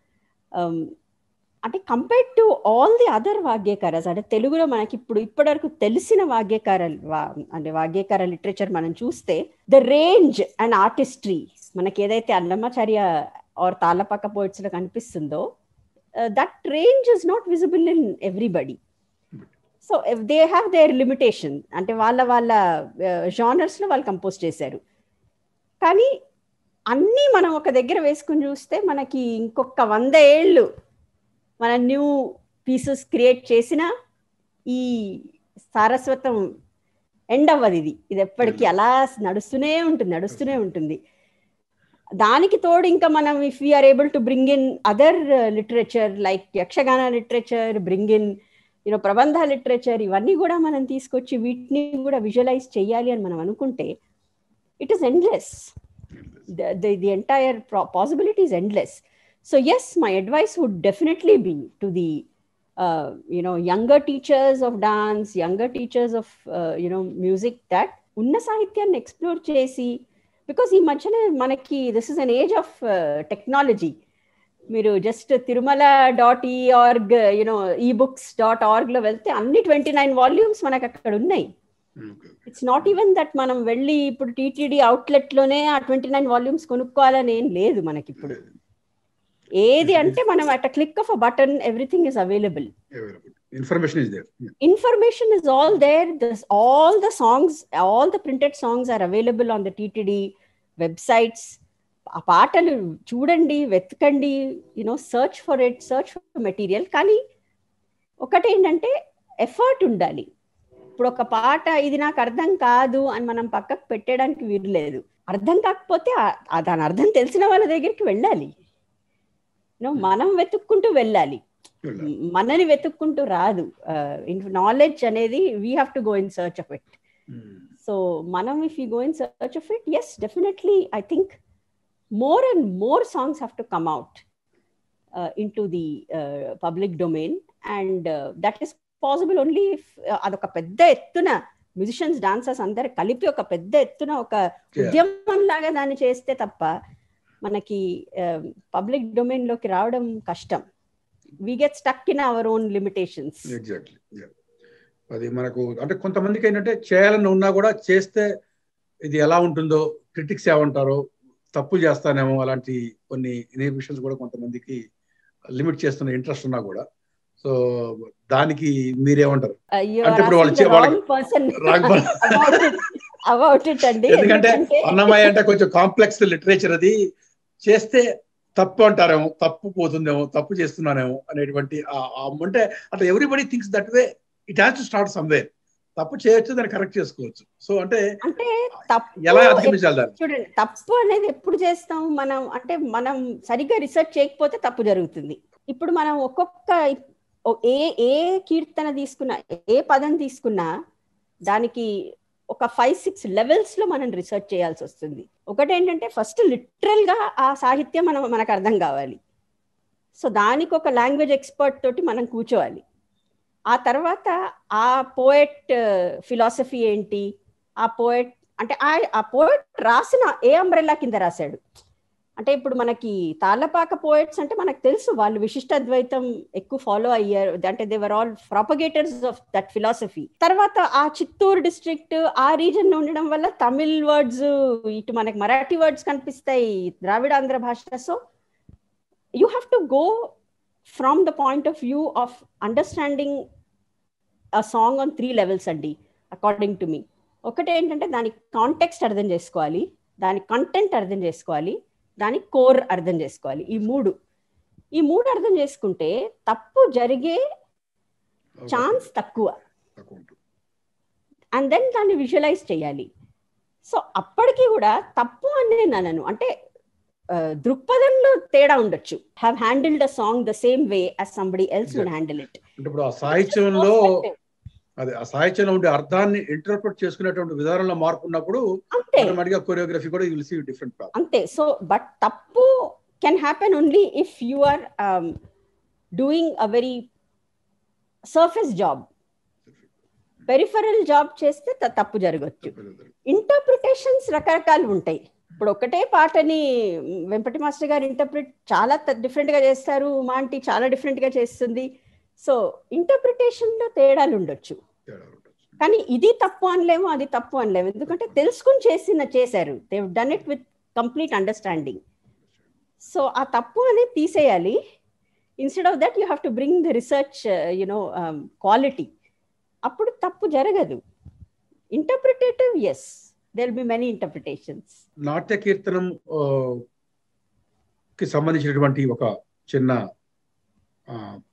అంటే compared to all the other vaggeyakaras అంటే తెలుగులో మనకి ఇప్పుడు ఇప్పటివరకు తెలిసిన వాగ్యకార అంటే వాగ్యకార లిటరేచర్ మనం చూస్తే ద రేంజ్ అండ్ ఆర్టిస్ట్రీ మనకి ఏదైతే అన్నమాచార్య ఆర్ తాళ్ళపక్క పోయిట్స్ లో కనిపిస్తుందో that range is not visible in everybody so they have their limitation అంటే వాళ్ళ వాళ్ళ జానర్స్ లో వాళ్ళు కంపోజ్ చేశారు కానీ అన్నీ మనం ఒక దగ్గర వేసుకుని చూస్తే మనకి ఇంకొక వంద ఏళ్ళు మన న్యూ పీసెస్ క్రియేట్ చేసినా ఈ సారస్వతం ఎండ్ అవ్వదు ఇది ఇది ఎప్పటికీ అలా నడుస్తూనే ఉంటుంది నడుస్తూనే ఉంటుంది దానికి తోడు ఇంకా మనం if we are able to bring in other literature like Yakshagana literature bring in you know prabandha literature ఇవన్నీ కూడా మనం తీసుకొచ్చి వీటిని కూడా విజువలైజ్ చేయాలి అని మనం అనుకుంటే it is endless the, the, the entire pro- possibility is endless. So yes, my advice would definitely be to the uh, you know younger teachers of dance, younger teachers of uh, you know music that ఉన్న సాహిత్యాన్ని explore చేసి because ఈ మధ్యన మనకి this is an age of technology మీరు just Tirumala dot e org you know e books dot ఆర్గ్లో వెళ్తే అన్ని ట్వంటీ నైన్ వాల్యూమ్స్ మనకు అక్కడ ఉన్నాయి ఇట్స్ నాట్ ఈవెన్ దట్ మనం వెళ్ళి ఇప్పుడు టీటీడీ అవుట్లెట్ లోనే ఆ ట్వంటీ నైన్ వాల్యూమ్స్ కొనుక్కోవాలని ఏం లేదు మనకి ఇప్పుడు ఏది అంటే మనం at click of a button everything is available information is there information is all there this all the songs all the printed songs are available on the ttd websites ఆ పాటలు చూడండి వెతకండి you know search for it search for material కానీ ఒకటి ఏంటంటే effort ఉండాలి ఇప్పుడు ఒక పాట ఇది నాకు అర్థం కాదు అని మనం పక్కకు పెట్టడానికి వీలు లేదు అర్థం కాకపోతే ఆ- ఆ దాని అర్థం తెలిసిన వాళ్ళ దగ్గరికి వెళ్ళాలి You know, మనం వెతుక్కుంటూ వెళ్ళాలి మనని వెతుక్కుంటూ రాదు నాలెడ్జ్ అనేది we have to go in search of it so మనం if you go in search of it yes definitely I think more and more songs have to come out in to the public domain and that is possible only if అదొక పెద్ద ఎత్తున musicians dancers అందరు కలిపి ఒక పెద్ద ఎత్తున ఒక ఉద్యమం లాగా దాన్ని చేస్తే తప్ప మనకి పబ్లిక్ డొమైన్ లోకి రావడం కష్టం we get stuck in our own limitations exactly అది మనకు అంటే కొంతమందికి ఏంటంటే చేయాలని ఉన్నా కూడా చేస్తే ఇది ఎలా ఉంటుందో క్రిటిక్స్ ఏమంటారో తప్పు చేస్తానేమో అలాంటి కొన్ని ఇన్హిబిషన్స్ కూడా కొంతమందికి లిమిట్ చేస్తున్న ఇంట్రెస్ట్ ఉన్నా కూడా సో దానికి మీరేమంటారు అంటే ఇప్పుడు వాళ్ళు చే- వాళ్ళకి- పర్సన్ రాఘవ- అబౌట్ ఇట్ అండి ఎందుకంటే అన్నమయ్య అంటే కొంచెం కాంప్లెక్స్ లిటరేచర్ అది చేస్తే తప్పు అంటారేమో తప్పు పోతుందేమో తప్పు చేస్తున్నానేమో అనేటువంటి ఆ- ఆ అంటే అట్లా everybody thinks that way it has to start somewhere తప్పు చేయొచ్చు దాన్ని కరెక్ట్ చేసుకోవచ్చు సో అంటే అంటే తప్పు ఎలా అధిగమించాలి దాన్ని చూడండి తప్పు అనేది ఎప్పుడు చేస్తాం మనం అంటే మనం సరిగ్గా రిసర్చ్ చేయకపోతే తప్పు జరుగుతుంది ఇప్పుడు మనం ఒక్కొక్క ఓ- ఏ ఏ కీర్తన తీసుకున్నా ఏ పదం తీసుకున్నా దానికి ఒక ఫైవ్ సిక్స్ లెవెల్స్ లో మనం రీసెర్చ్ చేయాల్సి వస్తుంది ఒకటి ఏంటంటే ఫస్ట్ లిటరల్ గా ఆ సాహిత్యం మనం మనకు అర్థం కావాలి సో దానికి ఒక లాంగ్వేజ్ ఎక్స్పర్ట్ తోటి మనం కూర్చోవాలి ఆ తర్వాత ఆ పోయట్ ఫిలాసఫీ ఏంటి ఆ పోయట్ అంటే ఆ ఆ పోయట్ రాసిన ఏ అంబ్రెల్లా కింద రాశాడు అంటే ఇప్పుడు మనకి తాళ్ళపాక పోయట్స్ అంటే మనకు తెలుసు వాళ్ళు విశిష్ట అద్వైతం ఎక్కువ ఫాలో అయ్యారు అంటే they were all propagators of that philosophy తర్వాత ఆ చిత్తూరు డిస్ట్రిక్ట్ ఆ రీజన్ ఉండడం వల్ల తమిళ్ వర్డ్స్ ఇటు మనకి మరాఠీ వర్డ్స్ కనిపిస్తాయి ద్రావిడాంధ్ర భాష so you have to go from the point of view of understanding a song on three levels అండి అకార్డింగ్ టు మీ ఒకటి ఏంటంటే దాని కాంటెక్స్ట్ అర్థం చేసుకోవాలి దాని కంటెంట్ అర్థం చేసుకోవాలి దాని కోర్ అర్థం చేసుకోవాలి ఈ మూడు ఈ మూడు అర్థం చేసుకుంటే తప్పు జరిగే ఛాన్స్ తక్కువ తక్కువ ఉంటుంది. అండ్ దెన్ దాన్ని విజువలైజ్ చేయాలి సో అప్పటికి కూడా తప్పు అని నేను అనను అంటే ఆ, దృక్పథంలో తేడా ఉండొచ్చు have handled a song the same way as somebody else would handle it అంటే ఇప్పుడు ఆ సాహిత్యంలో అదే ఆ సాహిత్యంలో ఉండే అర్థాన్ని ఇంటర్ప్రిట్ చేసుకునేటువంటి విధానంలో మార్పు ఉన్నప్పుడు అంతే ఆటోమేటిక్ గా కొరియోగ్రఫీ కూడా యుల్ సీ డిఫరెంట్ ప్రాబ్లం అంతే సో బట్ తప్పు can happen only if you are doing a very surface job peripheral job చేస్తే త- తప్పు జరగచ్చు ఇంటర్ప్రిటేషన్స్ రకరకాలు ఉంటాయి ఇప్పుడు ఒకటే పాటని వెంపటి మాస్టర్ గారు ఇంటర్ప్రిట్ చాలా డిఫరెంట్ గా చేస్తారు మా ఆంటీ చాలా డిఫరెంట్ గా చేస్తుంది సో ఇంటర్ప్రిటేషన్ లో తేడాలు ఉండొచ్చు కానీ ఇది తప్పు అనలేము అది తప్పు అనలేము ఎందుకంటే తెలుసుకుని చేసిన చేశారు they done it with complete understanding so ఆ తప్పు అనేది తీసేయాలి instead of that you have to bring the research you know quality అప్పుడు తప్పు జరగదు interpretative yes there be many interpretations నాట్య కీర్తనం ఆ, కి సంబంధించినటువంటి ఒక చిన్న ఆ,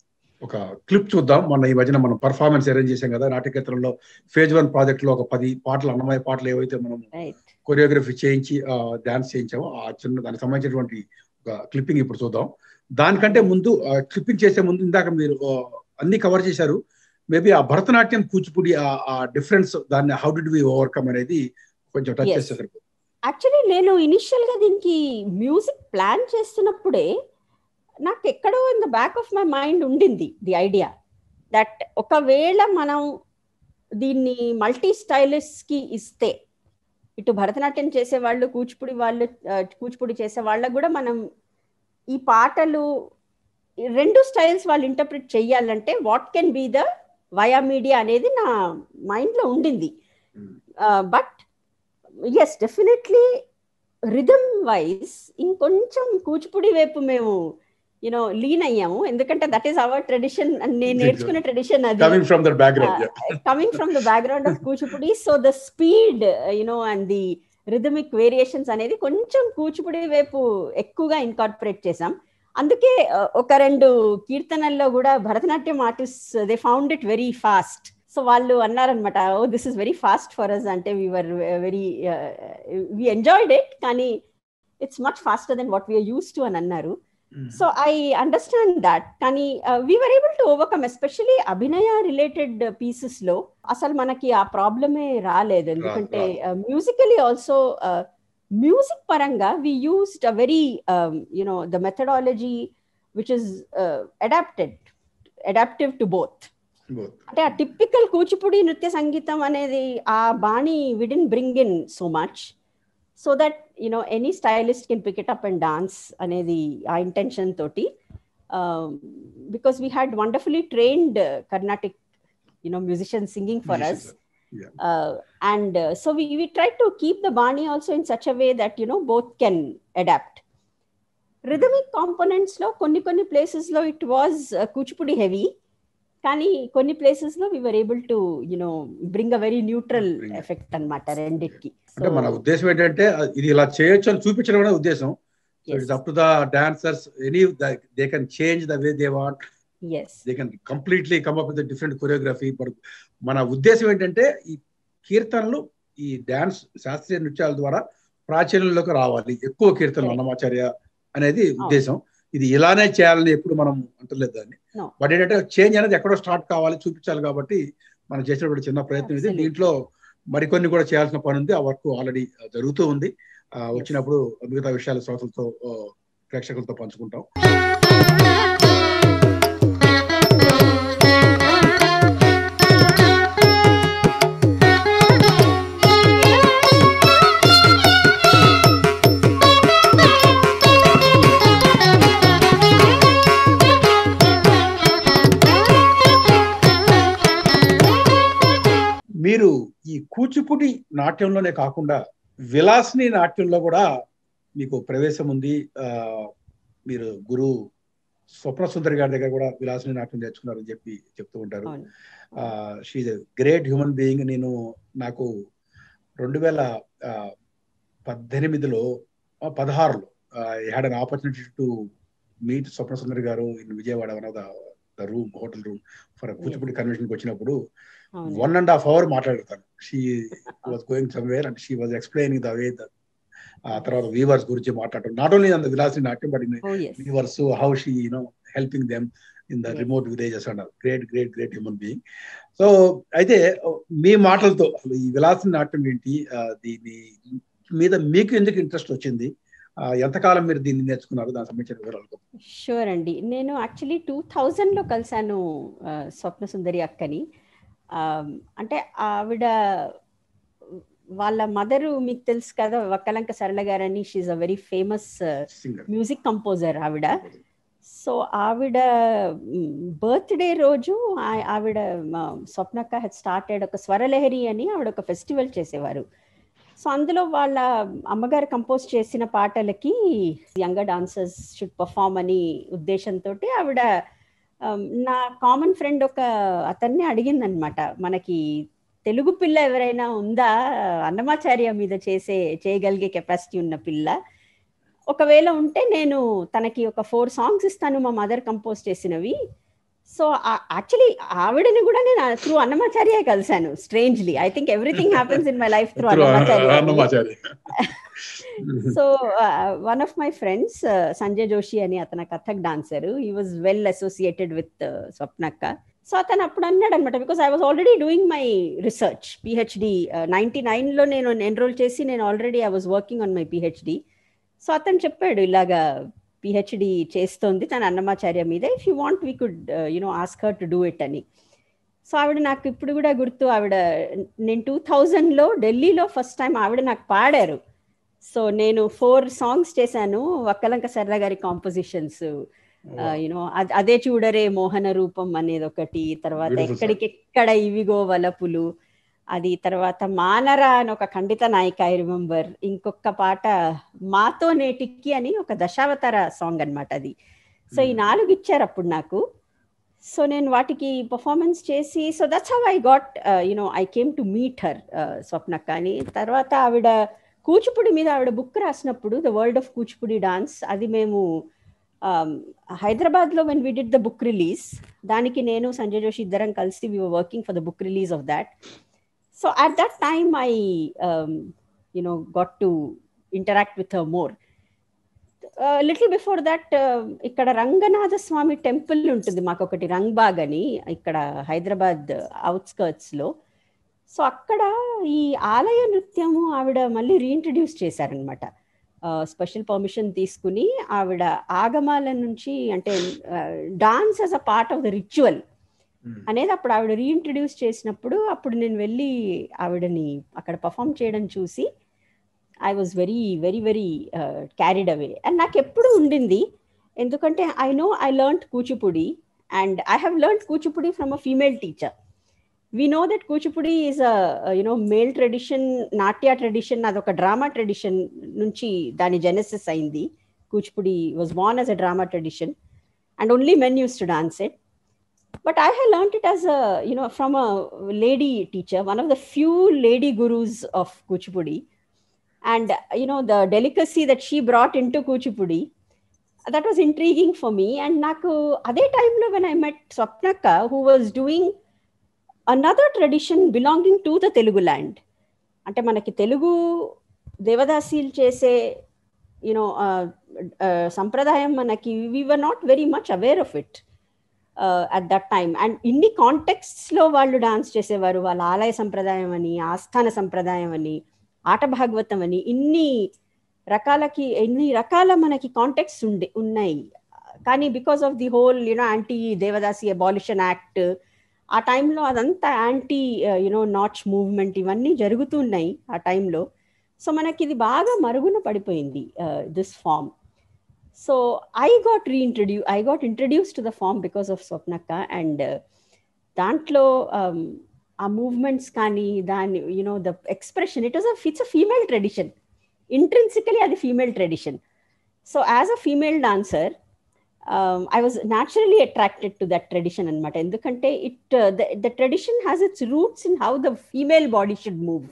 ఒక క్లిప్ చూద్దాం మొన్న ఈ మధ్యన మనం పర్ఫార్మెన్స్ అరేంజ్ చేశాం కదా నాట్యకేత్రంలో ఫేజ్ వన్ ప్రాజెక్ట్ లో ఒక పది పాటలు అన్నమయ్య పాటలు ఏవైతే మనం రైట్ కొరియోగ్రఫీ చేయించి డాన్స్ చేయించామో ఆ చిన్న దానికి సంబంధించినటువంటి ఒక క్లిప్పింగ్ ఇప్పుడు చూద్దాం దానికంటే ముందు క్లిప్పింగ్ చేసే ముందు ఇందాక మీరు ఆ, అన్ని కవర్ చేశారు మేబీ ఆ భరతనాట్యం కూచిపూడి ఆ- ఆ డిఫరెన్స్ దాన్ని హౌ డిడ్ వి ఓవర్కమ్ అనేది కొంచెం టచ్ Yes. చేసేసారు యాక్చువల్లీ నేను ఇనిషియల్ గా దీనికి మ్యూజిక్ ప్లాన్ చేస్తున్నప్పుడే నాకు ఎక్కడో in the back of my mind ఉండింది ది ఐడియా దట్ ఒకవేళ మనం దీన్ని మల్టీ స్టైలిస్ట్ కి ఇస్తే ఇటు భరతనాట్యం చేసే వాళ్ళు కూచిపూడి వాళ్ళు ఆ, కూచిపూడి చేసే వాళ్ళకు కూడా మనం ఈ పాటలు ఈ రెండు స్టైల్స్ వాళ్ళు ఇంటర్ప్రిట్ చెయ్యాలంటే what can be the via media అనేది నా మైండ్ లో ఉండింది but yes definitely rhythm wise ఇంకొంచెం కూచిపూడి వైపు మేము యూనో లీన్ అయ్యాము ఎందుకంటే దట్ ఈస్ అవర్ ట్రెడిషన్ నేను నేర్చుకునే ట్రెడిషన్ అది coming from their background coming from the background of Kuchipudi so the speed you know and the rhythmic variations అనేది కొంచెం కూచిపూడి వైపు ఎక్కువగా ఇన్కార్పొరేట్ చేసాం అందుకే uh, ఒక రెండు కీర్తనల్లో కూడా Bharatanatyam artist they found it very fast so వాళ్ళు అన్నారనమాట oh this is very fast for us అంటే we're very we enjoyed it కానీ it's much faster than what we're use to అని అన్నారు సో ఐ అండర్స్టాండ్ దాట్ కానీ we're able to overcome especially అభినయ related pieces లో అసలు మనకి ఆ ప్రాబ్లమే రాలేదు ఎందుకంటే మ్యూజికలీ ఆల్సో మ్యూజిక్ పరంగా we used a very you know the methodology which is adapted adaptive to both అంటే ఆ టిపికల్ కూచిపూడి నృత్య సంగీతం అనేది ఆ బాణి within bring in so much so that you know any stylist can pick it up and dance అనేది ఆ ఇంటెన్షన్ తోటి because we had wonderfully trained Carnatic you know musician singing for us and so we we try to keep the bani also in such a way that you know both can adapt rhythmic components లో కొన్ని కొన్ని places లో it was Kuchipudi heavy కానీ కొన్ని places లో were able to you know bring a very neutral Bring it. Effect అన్నమాట రెండిటికి అంటే మన ఉద్దేశం ఏంటంటే ఇది ఇలా చేయొచ్చు అని చూపించడం అనే ఉద్దేశం it's up to the dancers any they can change the way they want yes they can completely come up with different choreography మన ఉద్దేశం ఏంటంటే ఈ కీర్తనలు ఈ డాన్స్ శాస్త్రీయ నృత్యాల ద్వారా ప్రాచీనంలోకి రావాలి ఎక్కువ కీర్తనలు Right. అన్నమాచార్య అనేది ఉద్దేశం ఇది ఇలానే చేయాలని ఎప్పుడు మనం అంటలేదు దాన్ని No. బట్ ఏంటంటే చేంజ్ అనేది ఎక్కడో స్టార్ట్ కావాలి చూపించాలి కాబట్టి మనం చేసినటువంటి చిన్న ప్రయత్నం ఇది Absolutely. దీంట్లో మరికొన్ని కూడా చేయాల్సిన పని ఉంది ఆ వర్క్ ఆల్రెడీ జరుగుతూ ఉంది ఆ, వచ్చినప్పుడు మిగతా విషయాలు శ్రోతలతో ఆ, ప్రేక్షకులతో పంచుకుంటాం మీరు ఈ కూచిపూడి నాట్యంలోనే కాకుండా విలాసిని నాట్యంలో కూడా మీకు ప్రవేశం ఉంది ఆ, మీరు గురు స్వప్న సుందరి గారి దగ్గర కూడా విలాసిని నాట్యం నేర్చుకున్నారని చెప్పి చెప్తూ ఉంటారు అవును షీఈ్ గ్రేట్ హ్యూమన్ బీయింగ్ నేను నాకు రెండు వేల ఆ, పద్దెనిమిదిలో ఆ, పదహారులో I had an opportunity to meet Swapna Sundari గారు in Vijayawada one of the room hotel room for Kuchipudi కన్వెన్షన్కి వచ్చినప్పుడు అవును వన్ అండ్ హాఫ్ అవర్ మాట్లాడతాను she was going somewhere and she was explaining the way ఆ తర్వాత వీవర్స్ గురించి మాట్లాడటం నాట్ ఓన్లీ అంత విలాసి నాట్యం but in oh yes weavers how she you know helping them in the Yes. Remote villages and great great great human being so అయితే మీ మాటలతో అసలు ఈ విలాసి నాట్యం ఏంటి ఆ, దీని మీద మీకు ఎందుకు ఇంట్రెస్ట్ వచ్చింది ఆ, ఎంతకాలం మీరు దీన్ని నేర్చుకున్నారు దానికి సంబంధించిన వివరాలు షూర్ అండి నేను యాక్చువల్లీ టూ థౌజండ్లో కలిశాను ఆ, స్వప్న సుందరి అక్కని ఆ, అంటే ఆవిడ వాళ్ళ మదరు మీకు తెలుసు కదా వక్కలంక సరళ గారని she's a very famous singer music composer ఆవిడ సో ఆవిడ బర్త్డే రోజు ఆ- ఆవిడ మా స్వప్నక్క హెడ్ స్టార్టెడ్ ఒక స్వరలహరి అని ఆవిడ ఒక ఫెస్టివల్ చేసేవారు సో అందులో వాళ్ళ అమ్మగారు కంపోజ్ చేసిన పాటలకి యంగర్ డాన్సర్స్ షుడ్ పర్ఫామ్ అని ఉద్దేశంతో ఆవిడ um, నా కామన్ ఫ్రెండ్ ఒక అతన్ని అడిగిందనమాట మనకి తెలుగు పిల్ల ఎవరైనా ఉందా అన్నమాచార్య మీద చేసే చేయగలిగే కెపాసిటీ ఉన్న పిల్ల ఒకవేళ ఉంటే నేను తనకి ఒక ఫోర్ సాంగ్స్ ఇస్తాను మా మదర్ కంపోజ్ చేసినవి సో యాక్చువల్లీ ఆవిడని కూడా నేను త్రూ అన్నమాచార్య కలిశాను strangely I think everything happens in my life through Annamacharya Annamachari so one of my friends Sanjay Joshi అని అతను Kathak dancer he was well associated with స్వప్నక్క సో అతను అప్పుడు అన్నాడు అనమాట because I was already doing my research PhD ninety నైన్లో నేను ఎన్రోల్ చేసి నేను already I was working on my PhD so అతను చెప్పాడు ఇలాగా పిహెచ్డి చేస్తోంది తన అన్నమాచార్య మీద if you want we could you know ask her to do it అని సో ఆవిడ నాకు ఇప్పుడు కూడా గుర్తు ఆవిడ నేను టూ థౌజండ్లో ఢిల్లీలో ఫస్ట్ టైం ఆవిడ నాకు పాడారు సో నేను ఫోర్ సాంగ్స్ చేశాను వక్కలంక సర్ర గారి కాంపోజిషన్స్ యూనో అదే చూడరే మోహన రూపం అనేది ఒకటి తర్వాత Beautiful song. ఎక్కడికెక్కడ ఇవిగో వలపులు అది తర్వాత మానరా అని ఒక ఖండిత నాయిక ఐ రిమెంబర్ ఇంకొక పాట మాతో నేటికి అని ఒక దశావతార సాంగ్ అన్నమాట అది సో ఈ Hmm. నాలుగు ఇచ్చారు అప్పుడు నాకు సో నేను వాటికి పర్ఫార్మెన్స్ చేసి so that's how I got you know I came to meet her స్వప్నక్క అని తర్వాత ఆవిడ కూచిపూడి మీద ఆవిడ బుక్ రాసినప్పుడు the world of Kuchipudi dance అది మేము హైదరాబాద్లో when we did the book release దానికి నేను సంజయ్ జోషి ఇద్దరం కలిసి we working for the book release of that so at that time I you know got to interact with her more little before that ఇక్కడ రంగనాథ స్వామి temple ఉంటుంది మాకు ఒకటి రంగ్బాగ్ అని ఇక్కడ హైదరాబాద్ అవుట్స్కర్ట్స్ లో సో అక్కడ ఈ ఆలయ నృత్యము ఆవిడ మళ్ళీ రీఇంట్రడ్యూస్ చేశారనమాట స్పెషల్ పర్మిషన్ తీసుకుని ఆవిడ ఆగమాల నుంచి అంటే dance as a part of the ritual అనేది అప్పుడు ఆవిడ రీఇంట్రడ్యూస్ చేసినప్పుడు అప్పుడు నేను వెళ్ళి ఆవిడని అక్కడ పర్ఫామ్ చేయడం చూసి I was very very very carried away and నాకు ఎప్పుడు ఉండింది ఎందుకంటే I know I learn Kuchipudi and I have learn Kuchipudi from a female teacher we know that Kuchipudi is a you know male tradition నాట్య ట్రెడిషన్ అదొక డ్రామా ట్రెడిషన్ నుంచి దాని genesis అయింది Kuchipudi was born as a drama tradition and only men use to dance it but i have learned it as a you know from a lady teacher one of the few lady gurus of kuchipudi and you know the delicacy that she brought into kuchipudi that was intriguing for me and naku ade time lo when i met swapnaka who was doing another tradition belonging to the telugu land అంటే మనకి తెలుగు దేవదాసీలు చేసే you know సంప్రదాయం మనకి we were not very much aware of it at that time and ఇన్ని contexts లో వాళ్ళు dance చేసేవారు వాళ్ళ ఆలయ సంప్రదాయం అని ఆస్థాన సంప్రదాయం అని ఆట భాగవతం అని ఇన్ని రకాలకి ఎన్ని రకాల మనకి కాంటెక్ట్స్ ఉండే ఉన్నాయి కానీ because of the whole you know anti Devadasi abolition act ఆ టైంలో అదంతా యాంటీ యునో నాచ్ మూవ్మెంట్ ఇవన్నీ జరుగుతున్నాయి ఆ టైంలో సో మనకి ఇది బాగా మరుగున పడిపోయింది this form so I got రీఇంట్రడ్యూ I got introduce to the form because of స్వప్నక్క అండ్ దాంట్లో ఆ మూవ్మెంట్స్ కానీ దాని you know the expression it was it's a female tradition intrinsically అది female tradition so as a female dancer I was naturally attracted to that tradition అనమాట ఎందుకంటే it the tradition has its roots in how the female body should move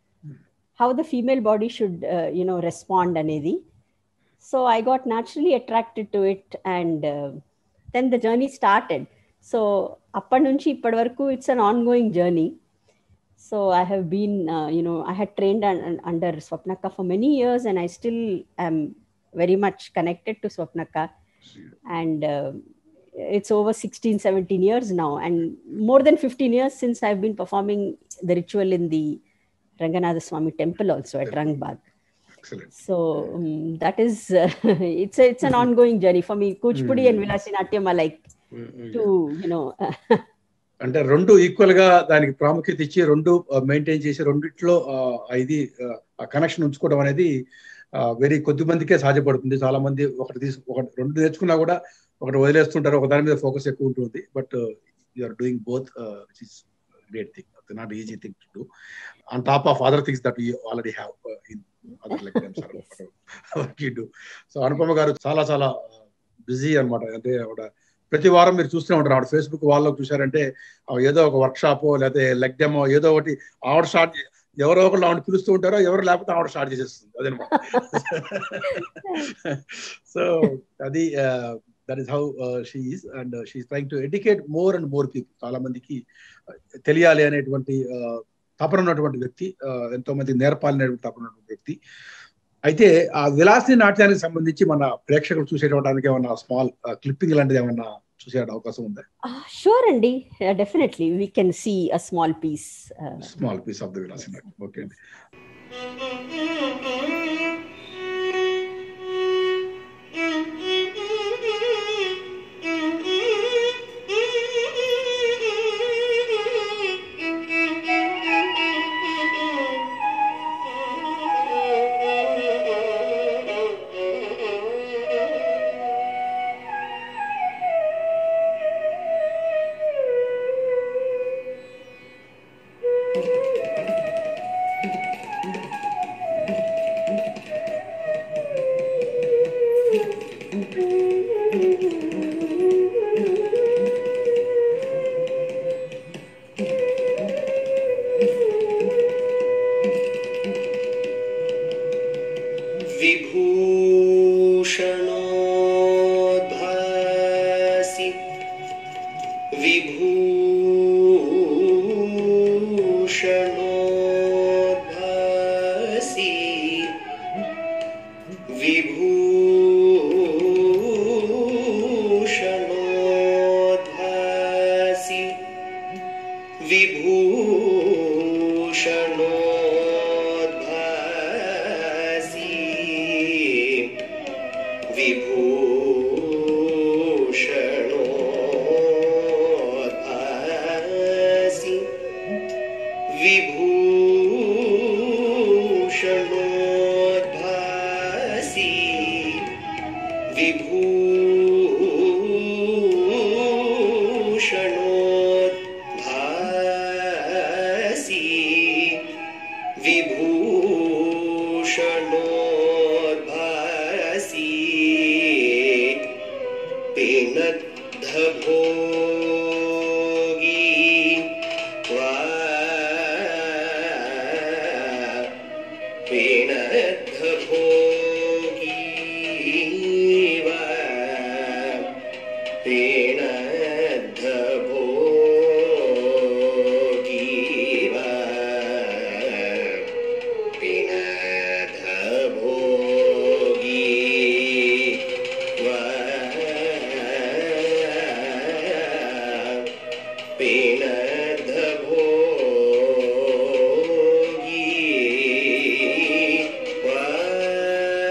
how the female body should you know respond అనేది so i got naturally attracted to it and uh, then the journey started so appadi nunchi ippadi varaku it's an ongoing journey so i have been uh, you know i had trained un- under swapnaka for many years and i still am very much connected to swapnaka and uh, it's over 16 17 years now and more than 15 years since i've been performing the ritual in the ranganatha swami temple also at rangbag Excellent. so um, that is uh, it's a, it's an ongoing journey for me kuchipudi and vilasi natyam are like two you know అంటే రెండు equal గా దానికి ప్రాముఖ్యత ఇచ్చి రెండు maintain చేసి రెండిట్లో ఆ, ఇది ఆ కనెక్షన్ ఉంచుకోవడం అనేది వెరీ కొద్ది మందికే సాధ్యపడుతుంది చాలా మంది ఒకటి తీసు ఒకటి రెండు నేర్చుకున్నా కూడా ఒకటి వదిలేస్తుంటారు ఒక దాని మీద ఫోకస్ ఎక్కువ ఉంటుంది but you are doing both which is great thing not easy thing to do on top of other things that you already have in other like do so Anupama గారు చాలా చాలా బిజీ అన్నమాట అంటే ఆవిడ ప్రతి వారం మీరు చూస్తూనే ఉంటారు ఆవిడ ఫేస్బుక్ వాళ్ళలో చూసారంటే ఆవిడ ఏదో ఒక వర్క్ షాప్ లేకపోతే లెగ్ డెమో ఏదో ఒకటి ఆవిడ స్టార్ట్ ఎవరో ఒకళ్ళు ఆవిడ పిలుస్తూ ఉంటారో ఎవరు లేకపోతే ఆవిడ స్టార్ట్ చేసేస్తుంది అదనమాట సో అది that is how she's and she trying to educate more and more people చాలా మందికి uh, తెలియాలి అనేటువంటి uh, తపన ఉన్నటువంటి వ్యక్తి uh, ఎంతో మంది నేర్పాలనేటువంటి తపన ఉన్నటువంటి వ్యక్తి అయితే ఆ విలాసిని నాట్యానికి సంబంధించి మన ప్రేక్షకులు చూసేటడానికి ఏమన్నా స్మాల్ క్లిప్పింగ్ లాంటిది ఏమన్నా చూసే అవకాశం ఉందా షూర్ అండి definitely we can see a small piece small piece of the Vilasini Natyam okay అండి विभूषणोद्भासि विभूषणोद्भासि विभूषणोद्भासि विभूषणोद्भासि विभूषणोद्भासि विभूषणोद्भासि विभूषणोद्भासि विभूषणोद्भासि पिनद्धभोगी वा पिनद्धभोगी वा पिनद्धभोगी वा पिनद्धभोगी वा पिनद्धभोगी वा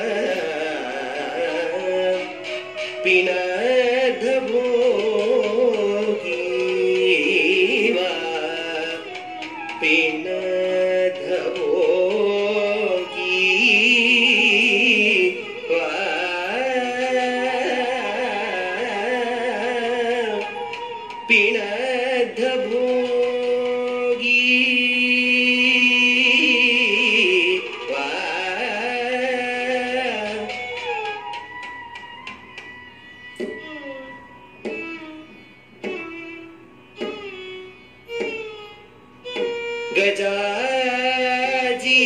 पिनद्धभोगी वा पिनद्धभोगी वा पिनद्धभोगी वा गजाजी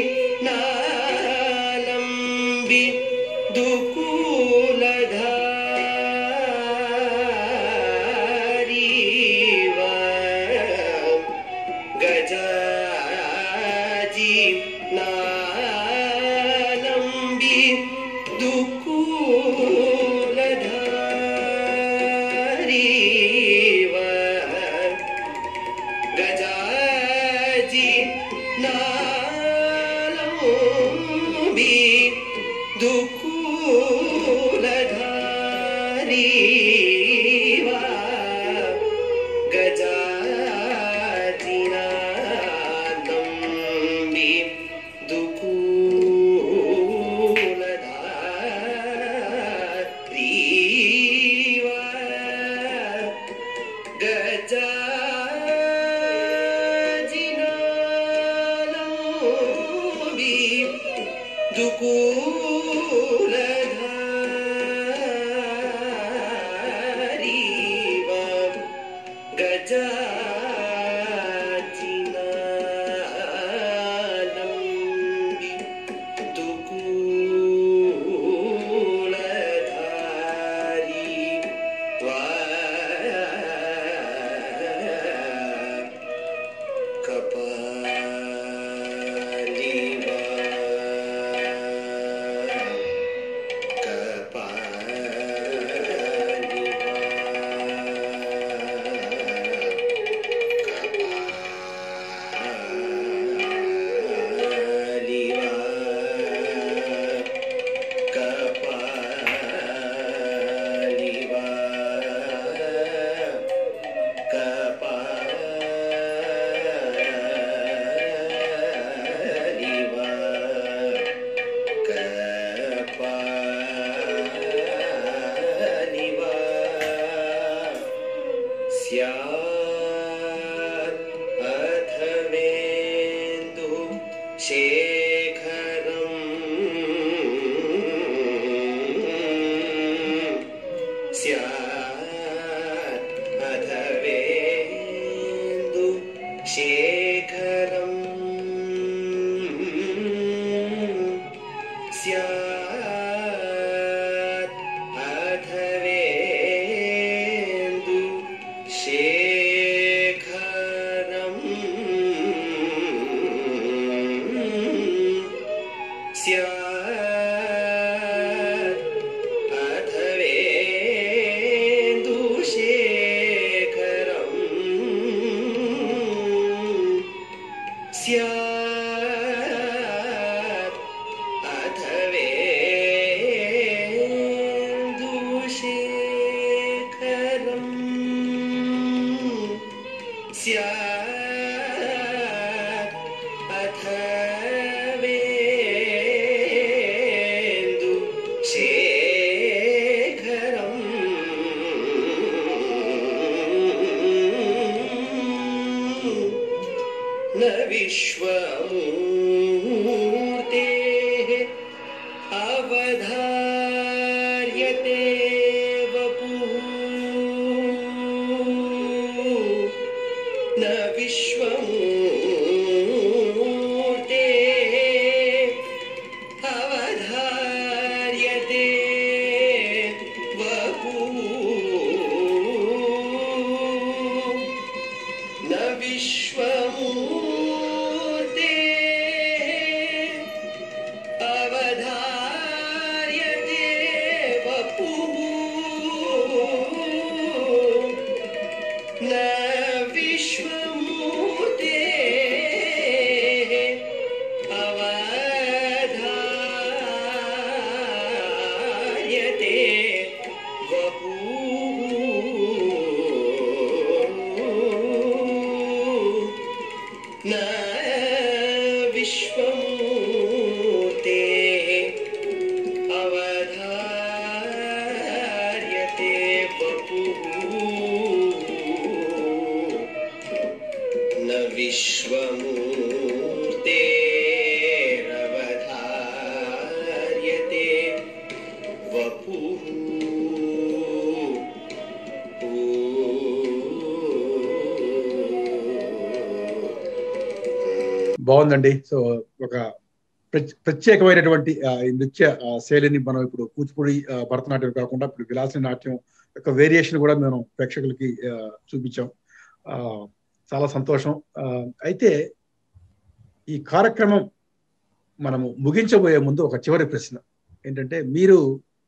नालम्बि दुकूलधारी वा गजाजी नालम्बि दुकूलधारी वा गजाजी नालम्बि दुकूलधारी वा गजाजी नालम्बि दुकूलधारी वा गजाजिनालम्बि दुकूलधारी वा गजाजिनालम्बि दुकूलधारी शेखरम् स्यात् अथवेन्दु शेखरम् स्यात् अथवेन्दुशेखरम् स्यात् अथवेन्दुशेखरम् स्यात् अथवेन्दु शेखरम् न विश्वमूर्तेः अवधार्यते वपुः न विश्वमूर्तेः अवधार्यते वपुः न विश्वमूर्ते अवधार्यते वपुः न विश्वमूर्ते अवधार्यते वपुः न विश्वमूर्ते अवधार्यते वपुः न विश्वमूर्तेरवधार्यते वपुः బాగుందండి సో ఒక ప్రత్య- ప్రత్యేకమైనటువంటి ఆ, ఈ నృత్య ఆ, శైలిని మనం ఇప్పుడు కూచిపూడి ఆ, భరతనాట్యం కాకుండా ఇప్పుడు విలాస నాట్యం యొక్క వేరియేషన్ కూడా మనం ప్రేక్షకులకి ఆ, చూపించాం ఆ, చాలా సంతోషం ఆ, అయితే ఈ కార్యక్రమం మనము ముగించబోయే ముందు ఒక చివరి ప్రశ్న ఏంటంటే మీరు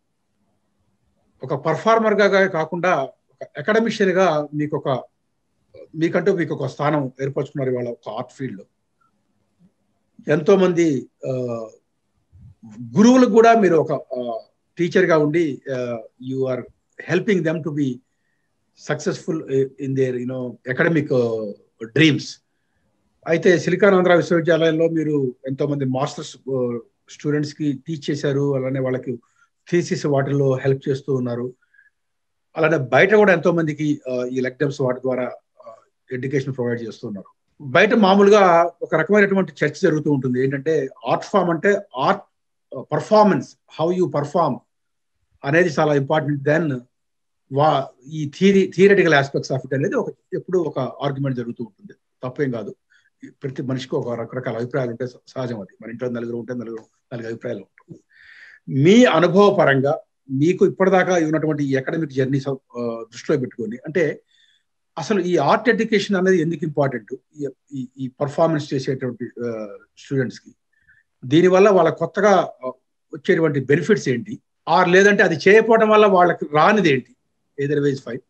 ఒక పర్ఫార్మర్ గా కాకుండా ఒక అకాడమిషియన్ గా మీకు ఒక మీకంటూ మీకు ఒక స్థానం ఏర్పరచుకున్నారు ఇవాళ ఒక ఆర్ట్ ఫీల్డ్ లో ఎంతో మంది ఆ, గురువులకు కూడా మీరు ఒక టీచర్ గా ఉండి you are helping them to be successful in their you know academic dreams అయితే సిలికానాంధ్ర విశ్వవిద్యాలయంలో మీరు ఎంతో మంది మాస్టర్స్ స్టూడెంట్స్ కి టీచ్ చేశారు అలానే వాళ్ళకి థీసిస్ వాటిల్లో హెల్ప్ చేస్తూ ఉన్నారు అలానే బయట కూడా ఎంతో మందికి ఆ, ఈ లెక్టమ్స్ వాటి ద్వారా ఎడ్యుకేషన్ ప్రొవైడ్ చేస్తున్నారు బయట మామూలుగా ఒక రకమైనటువంటి చర్చ జరుగుతూ ఉంటుంది ఏంటంటే ఆర్ట్ ఫామ్ అంటే art performance how you perform అనేది చాలా ఇంపార్టెంట్ దెన్ వా ఈ theory theoretical aspects of it అనేది ఒక ఎప్పుడు ఒక ఆర్గ్యుమెంట్ జరుగుతూ ఉంటుంది తప్పేం కాదు ప్రతి మనిషికి ఒక రకరకాల అభిప్రాయాలు ఉంటే సహజం అది మన ఇంట్లో నలుగురు ఉంటే నలుగురు నాలుగు అభిప్రాయాలు ఉంటుంది మీ అనుభవ పరంగా మీకు ఇప్పటిదాకా ఉన్నటువంటి ఈ అకాడమిక్ జర్నీ దృష్టిలో పెట్టుకొని అంటే అసలు ఈ ఆర్ట్ ఎడ్యుకేషన్ అనేది ఎందుకు ఇంపార్టెంట్ ఈ పర్ఫార్మెన్స్ చేసేటువంటి స్టూడెంట్స్ కి దీనివల్ల వాళ్ళ కొత్తగా వచ్చేటువంటి బెనిఫిట్స్ ఏంటి ఆర్ లేదంటే అది చేయకపోవడం వల్ల వాళ్ళకి రానిది ఏంటి ఏదర్ వైజ్ ఫైవ్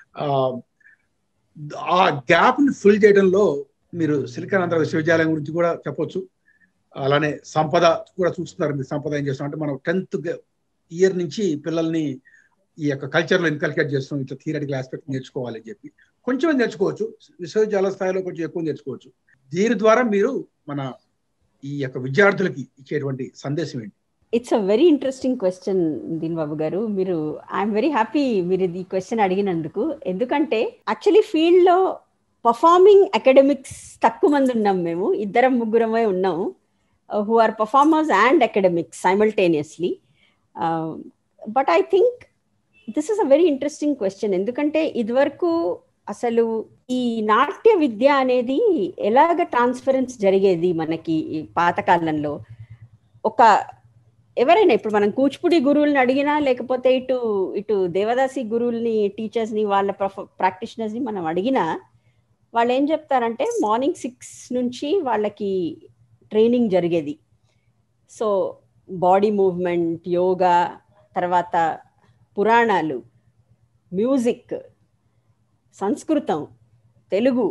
ఆ గ్యాప్ ని ఫిల్ చేయడంలో మీరు సిలికానాంధ్ర విశ్వవిద్యాలయం గురించి కూడా చెప్పొచ్చు అలానే సంపద కూడా చూస్తున్నారు మీరు సంపద ఏం చేస్తాం అంటే మనం టెన్త్ ఇయర్ నుంచి పిల్లల్ని ఈ యొక్క కల్చర్ లో ఇన్కల్కేట్ చేస్తున్నాం ఇట్లా థియరటికల్ ఆస్పెక్ట్ నేర్చుకోవాలి అని చెప్పి కొంచెం నేర్చుకోవచ్చు విశ్వవిద్యాలయ స్థాయిలో కొంచెం ఎక్కువ నేర్చుకోవచ్చు దీని ద్వారా మీరు మన ఈ యొక్క విద్యార్థులకి ఇచ్చేటువంటి సందేశం ఏంటి it's a very interesting question Deen Babu గారు మీరు ఐఎమ్ వెరీ హ్యాపీ మీరు ఈ క్వశ్చన్ అడిగినందుకు ఎందుకంటే యాక్చువల్లీ ఫీల్డ్ లో పర్ఫార్మింగ్ అకాడమిక్స్ తక్కువ మంది ఉన్నాం మేము ఇద్దరం ముగ్గురమే ఉన్నాము who are performers and academics simultaneously but I think this is a very interesting question ఎందుకంటే ఇదివరకు అసలు ఈ నాట్య విద్య అనేది ఎలాగ ట్రాన్స్ఫరెన్స్ జరిగేది మనకి ఈ పాతకాలంలో ఒక ఎవరైనా ఇప్పుడు మనం కూచిపూడి గురువుల్ని అడిగినా లేకపోతే ఇటు ఇటు దేవదాసి గురువుల్ని టీచర్స్ని వాళ్ళ ప్రాక్టీషనర్స్ని మనం అడిగినా వాళ్ళు ఏం చెప్తారంటే మార్నింగ్ సిక్స్ నుంచి వాళ్ళకి ట్రైనింగ్ జరిగేది సో బాడీ మూవ్మెంట్ యోగా తర్వాత పురాణాలు మ్యూజిక్ సంస్కృతం తెలుగు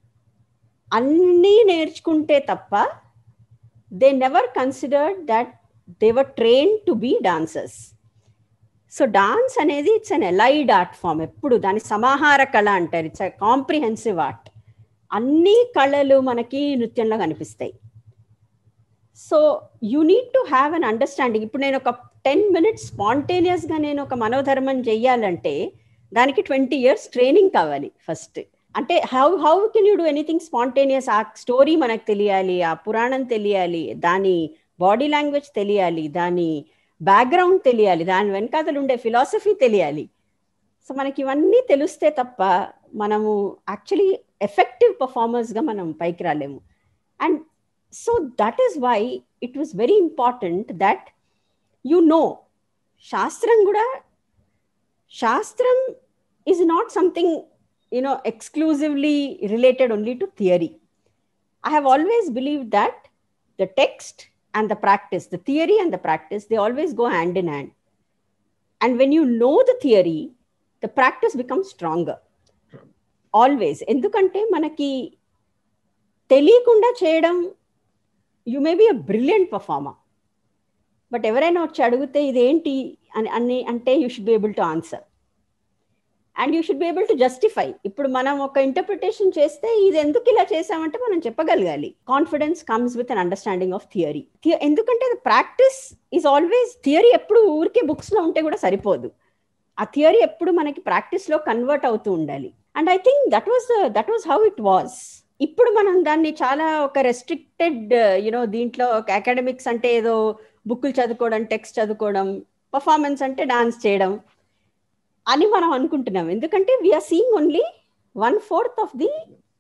అన్నీ నేర్చుకుంటే తప్ప they never considered that they were train to be dancers so dance అనేది it's an allied art form ఎప్పుడు దాని సమాహార కళ అంటారు ఇట్స్ కాంప్రిహెన్సివ్ ఆర్ట్ అన్ని కళలు మనకి నృత్యంలో కనిపిస్తాయి so you need to have an understanding ఇప్పుడు నేను ఒక టెన్ మినిట్స్ స్పాంటేనియస్గా నేను ఒక మనోధర్మం చెయ్యాలంటే దానికి ట్వంటీ ఇయర్స్ ట్రైనింగ్ కావాలి ఫస్ట్ అంటే how how can you do anything spontaneous ఆ స్టోరీ మనకు తెలియాలి ఆ పురాణం తెలియాలి దాని బాడీ లాంగ్వేజ్ తెలియాలి దాని బ్యాక్గ్రౌండ్ తెలియాలి దాని వెనకాతలు ఉండే ఫిలాసఫీ తెలియాలి సో మనకి ఇవన్నీ తెలిస్తే తప్ప మనము యాక్చువల్లీ ఎఫెక్టివ్ పర్ఫార్మర్స్గా మనం పైకి రాలేము and so that is why it was very important that you know శాస్త్రం కూడా శాస్త్రం is not something you know exclusively related only to theory I have always believe that the text and the practice, the theory and the practice, they always go hand in hand. And when you know the theory, the practice becomes stronger. Always ఎందుకంటే మనకి తెలియకుండా చేయడం you may be a brilliant performer but ఎవరైనా వచ్చి అడిగితే ఇదేంటి అని అన్ని అంటే you should be able to answer and you should be able to justify ఇప్పుడు మనం ఒక ఇంటర్ప్రిటేషన్ చేస్తే ఇది ఎందుకు ఇలా చేసామంటే మనం చెప్పగలగాలి confidence comes with an understanding of theory ఎందుకంటే ప్రాక్టీస్ ఈజ్ ఆల్వేస్ థియరీ ఎప్పుడు ఊరికే బుక్స్ లో ఉంటే కూడా సరిపోదు ఆ థియరీ ఎప్పుడు మనకి ప్రాక్టీస్ లో కన్వర్ట్ అవుతూ ఉండాలి and I think that was that was how it was ఇప్పుడు మనం దాన్ని చాలా ఒక రెస్ట్రిక్టెడ్ యునో దీంట్లో ఒక అకాడమిక్స్ అంటే ఏదో బుక్కులు చదువుకోవడం టెక్స్ట్ చదువుకోవడం పర్ఫార్మెన్స్ అంటే డాన్స్ చేయడం అని మనం అనుకుంటున్నాం ఎందుకంటే we're seeing only one fourth of the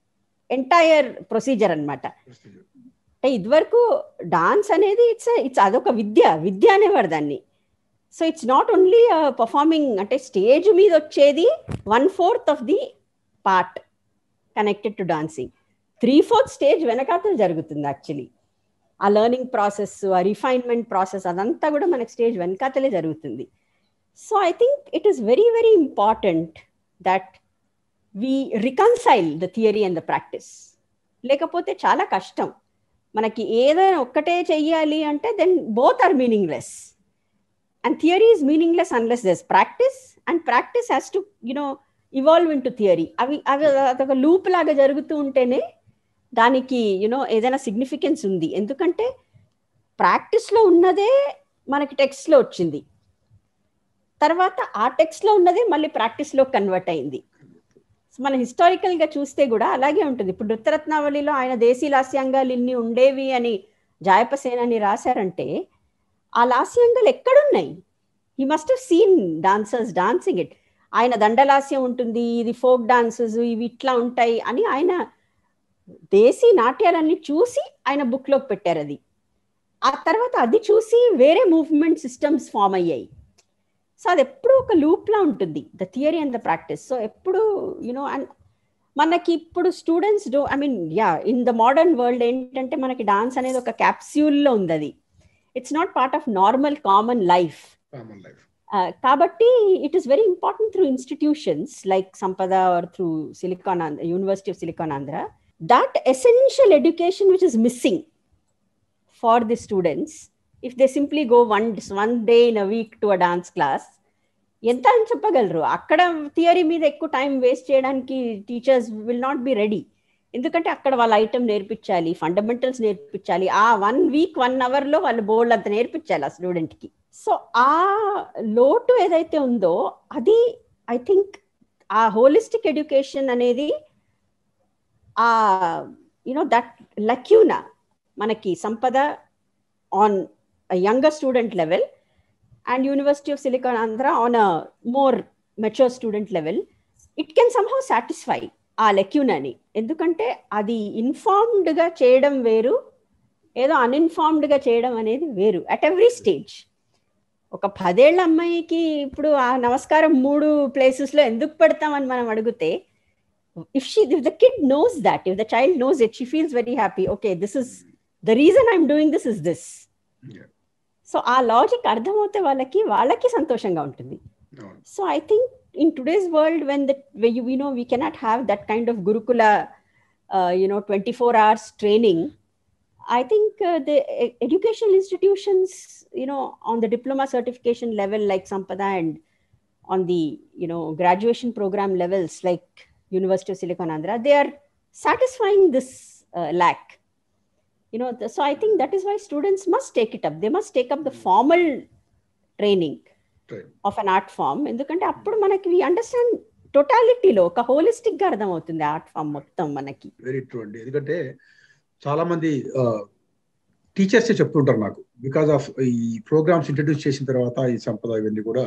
entire procedure అనమాట అంటే ఇదివరకు డాన్స్ అనేది ఇట్స్ ఇట్స్ అదొక విద్య విద్య అనేవారు దాన్ని so it's not only performing అంటే స్టేజ్ మీద వచ్చేది one fourth of the part connected to dancing three fourth stage వెనకాతలు జరుగుతుంది యాక్చువల్లీ ఆ లెర్నింగ్ ప్రాసెస్ ఆ రిఫైన్మెంట్ ప్రాసెస్ అదంతా కూడా మనకి స్టేజ్ వెనకాతలే జరుగుతుంది so I think it is very very important that we reconcile the theory and the practice లేకపోతే చాలా కష్టం మనకి ఏదైనా ఒక్కటే చెయ్యాలి అంటే then both are meaningless and theory is meaningless unless there's practice and practice has to you know evolve into theory అవి అవి అదొక లూప్ లాగా జరుగుతూ ఉంటేనే దానికి యునో ఏదైనా సిగ్నిఫికెన్స్ ఉంది ఎందుకంటే ప్రాక్టీస్లో ఉన్నదే మనకి టెక్స్ట్లో వచ్చింది తర్వాత ఆ టెక్స్ట్లో ఉన్నదే మళ్ళీ ప్రాక్టీస్లో కన్వర్ట్ అయింది మన హిస్టారికల్గా చూస్తే కూడా అలాగే ఉంటుంది ఇప్పుడు నృత్యరత్నావళిలో ఆయన దేశీ లాస్యాంగాలు ఇన్ని ఉండేవి అని జాయపసేన అని రాశారంటే ఆ లాస్యాంగాలు ఎక్కడున్నాయి he must have seen dancers dancing it ఆయన దండలాస్యం ఉంటుంది ఇది ఫోక్ డాన్సెస్ ఇవి ఇట్లా ఉంటాయి అని ఆయన దేశీ నాట్యాలన్నీ చూసి ఆయన బుక్లోకి పెట్టారు అది ఆ తర్వాత అది చూసి వేరే మూవ్మెంట్ సిస్టమ్స్ ఫామ్ అయ్యాయి సో అది ఎప్పుడు ఒక లూప్లా ఉంటుంది the theory and the practice so ఎప్పుడు యునో అండ్ మనకి ఇప్పుడు students do I mean yeah in the modern world ఏంటంటే మనకి డాన్స్ అనేది ఒక క్యాప్స్యూల్లో ఉంది అది it's not part of normal common life కాబట్టి it is very important through institutions like Sampada or through Silicon Andhra University of Silicon Andhra that essential education which is missing for the students if they simply go one one day in a week to a dance class ఎంత అని చెప్పగలరు అక్కడ theory మీద ఎక్కువ time waste చేయడానికి teachers will not be ready ఎందుకంటే అక్కడ వాళ్ళ ఐటమ్ నేర్పించాలి ఫండమెంటల్స్ నేర్పించాలి ఆ వన్ వీక్ వన్ అవర్లో వాళ్ళు బోర్డు అంత నేర్పించాలి ఆ స్టూడెంట్కి సో ఆ లోటు ఏదైతే ఉందో అది ఐ థింక్ ఆ హోలిస్టిక్ ఎడ్యుకేషన్ అనేది ఆ యునో దట్ లక్యూనా మనకి Sampada on younger student level and University of Silicon Andhra on a more mature student level it can somehow satisfy ఆ లెక్యూనని ఎందుకంటే అది ఇన్ఫార్మ్డ్గా చేయడం వేరు ఏదో అన్ఇన్ఫార్మ్డ్గా చేయడం అనేది వేరు అట్ ఎవ్రీ స్టేజ్ ఒక పదేళ్ల అమ్మాయికి ఇప్పుడు ఆ నమస్కారం మూడు ప్లేసెస్లో ఎందుకు పెడతామని మనం అడిగితే if she if the kid knows that if the child knows it she feels very happy okay this is the reason I'm doing this is this Yeah. So ఆ లాజిక్ అర్థమవుతే వాళ్ళకి వాళ్ళకి సంతోషంగా ఉంటుంది అవును. So I think in today's world, when the where you, you know we cannot have that kind of gurukula, uh, you know, 24 hours training. I think uh, the e- educational institutions, you know, on the diploma certification level like Sampada and on the you know graduation program levels like University of Silicon Andhra, they are satisfying this uh, lack. You know, the, so I think that is why students must take it up. They must take up the formal training Right. Of an art form ఎందుకంటే అప్పుడు మనకి we understand టోటాలిటీలో ఒక holistic గా అర్థమవుతుంది art form మొత్తం మనకి very true అండి ఎందుకంటే చాలా మంది టీచర్స్ చెప్తుంటారు నాకు బికాస్ ఆఫ్ ఈ ప్రోగ్రామ్స్ ఇంట్రడ్యూస్ చేసిన తర్వాత ఈ సంపద ఇవన్నీ కూడా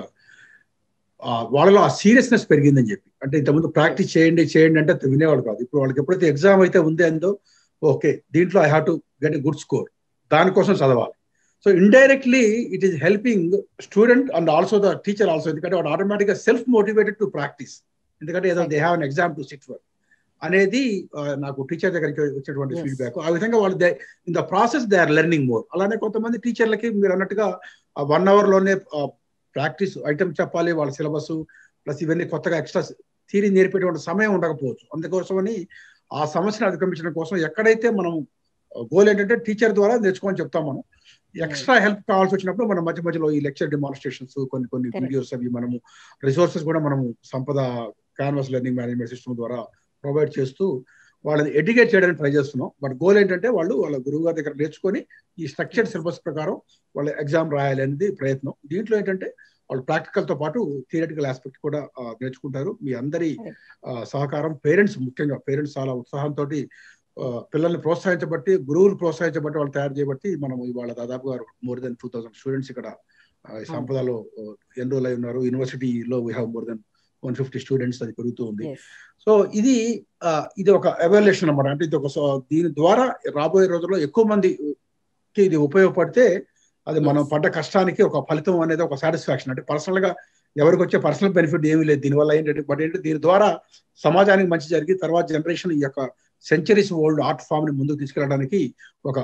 ఆ, వాళ్ళలో ఆ సీరియస్నెస్ పెరిగిందని చెప్పి అంటే ఇంతకుముందు ప్రాక్టీస్ చేయండి చేయండి అంటే వినేవాళ్ళు కాదు ఇప్పుడు వాళ్ళకి ఎప్పుడైతే ఎగ్జామ్ అయితే ఉంది అందో ఓకే దీంట్లో I have to get a good score దానికోసం చదవాలి so indirectly it is helping student and also the teacher also ఎందుకంటే వాడు ఆటోమేటిక్ గా సెల్ఫ్ మోటివేటెడ్ టు ప్రాక్టీస్ ఎందుకంటే ఏదో they have an exam to sit for అనేది ఆ, నాకు టీచర్ దగ్గరికి వచ్చినటువంటి Yes. ఫీడ్బ్యాక్ ఆ విధంగా వాళ్ళు in the process they are learning more అలానే కొంతమంది టీచర్లకి మీరు అన్నట్టుగా వన్ అవర్ లోనే ప్రాక్టీస్ ఐటమ్ చెప్పాలి వాళ్ళ సిలబస్ ప్లస్ ఇవన్నీ కొత్తగా ఎక్స్ట్రా థీరీ నేర్పేటువంటి సమయం ఉండకపోవచ్చు అందుకోసమని ఆ సమస్యను అధిగమించడం కోసం ఎక్కడైతే మనం గోల్ ఏంటంటే టీచర్ ద్వారా నేర్చుకోమని చెప్తాం మనం ఎక్స్ట్రా హెల్ప్ కావాల్సి వచ్చినప్పుడు మనం మధ్య మధ్యలో ఈ లెక్చర్ డెమాన్స్ట్రేషన్స్ కొన్ని కొన్ని Correct. వీడియోస్ అవి మనము రిసోర్సెస్ కూడా మనము Sampada Canvas learning management system ద్వారా ప్రొవైడ్ చేస్తూ వాళ్ళని ఎడ్యుకేట్ చేయడానికి ట్రై చేస్తున్నాం బట్ గోల్ ఏంటంటే వాళ్ళు వాళ్ళ గురువు గారి దగ్గర నేర్చుకొని ఈ స్ట్రక్చర్డ్ సిలబస్ ప్రకారం వాళ్ళ ఎగ్జామ్ రాయాలి అనేది ప్రయత్నం దీంట్లో ఏంటంటే వాళ్ళు ప్రాక్టికల్ తో పాటు థియరటికల్ ఆస్పెక్ట్ కూడా ఆ, నేర్చుకుంటారు మీ అందరి Correct. ఆ, సహకారం పేరెంట్స్ ముఖ్యంగా పేరెంట్స్ చాలా ఉత్సాహంతో పిల్లల్ని ప్రోత్సహించబట్టి గురువులు ప్రోత్సహించబట్టి వాళ్ళు తయారు చేయబట్టి మనం ఇవాళ దాదాపుగా more than two thousand students ఇక్కడ ఆ, ఈ సంపదలో ఎన్రోల్ అయి ఉన్నారు యూనివర్సిటీలో we have more than one fifty students అది పెరుగుతూ ఉంది Yes. సో ఇది ఆ, ఇది ఒక ఎవాల్యుయేషన్ అన్నమాట అంటే ఇది ఒక సో- దీని ద్వారా రాబోయే రోజుల్లో ఎక్కువ మందికి ఇది ఉపయోగపడితే అది మనం Yes. పడ్డ కష్టానికి ఒక ఫలితం అనేది ఒక సాటిస్ఫాక్షన్ అంటే పర్సనల్ గా ఎవరికి వచ్చే పర్సనల్ బెనిఫిట్ ఏమీ లేదు దీనివల్ల ఏంటంటే బట్ ఏంటంటే దీని ద్వారా సమాజానికి మంచి జరిగి తర్వాత జనరేషన్ ఈ యొక్క సెంచరీస్ ఓల్డ్ ఆర్ట్ ఫామ్ ని ముందుకు తీసుకెళ్ళడానికి ఒక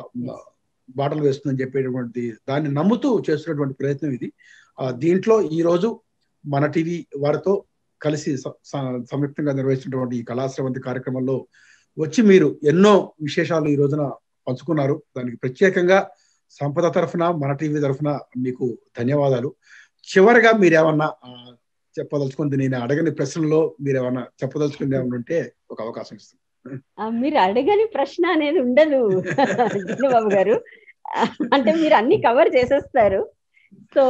బాటలు వేస్తుందని చెప్పేటువంటి దాన్ని నమ్ముతూ చేస్తున్నటువంటి ప్రయత్నం ఇది ఆ, దీంట్లో ఈ రోజు మన టీవీ వారితో కలిసి స- స- సంయుక్తంగా నిర్వహించినటువంటి ఈ కళాశ్రవంతి కార్యక్రమంలో వచ్చి మీరు ఎన్నో విశేషాలు ఈ రోజున పంచుకున్నారు దానికి ప్రత్యేకంగా సంపద తరఫున మన టీవీ తరఫున మీకు ధన్యవాదాలు చివరిగా మీరేమన్నా ఆ, చెప్పదలుచుకుంది నేను అడగని ప్రశ్నలో మీరేమన్నా చెప్పదలుచుకుంది ఏమన్నా ఉంటే ఒక అవకాశం ఇస్తాను ఆ, మీరు అడగని ప్రశ్న అనేది ఉండదు బాబు గారు ఆ, అంటే మీరు అన్ని కవర్ చేసేస్తారు సో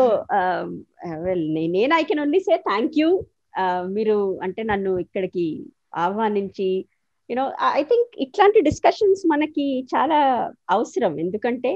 వెల్ నేను I can only say thank you మీరు అంటే నన్ను ఇక్కడికి ఆహ్వానించి యూనో ఐ థింక్ ఇట్లాంటి డిస్కషన్స్ మనకి చాలా అవసరం ఎందుకంటే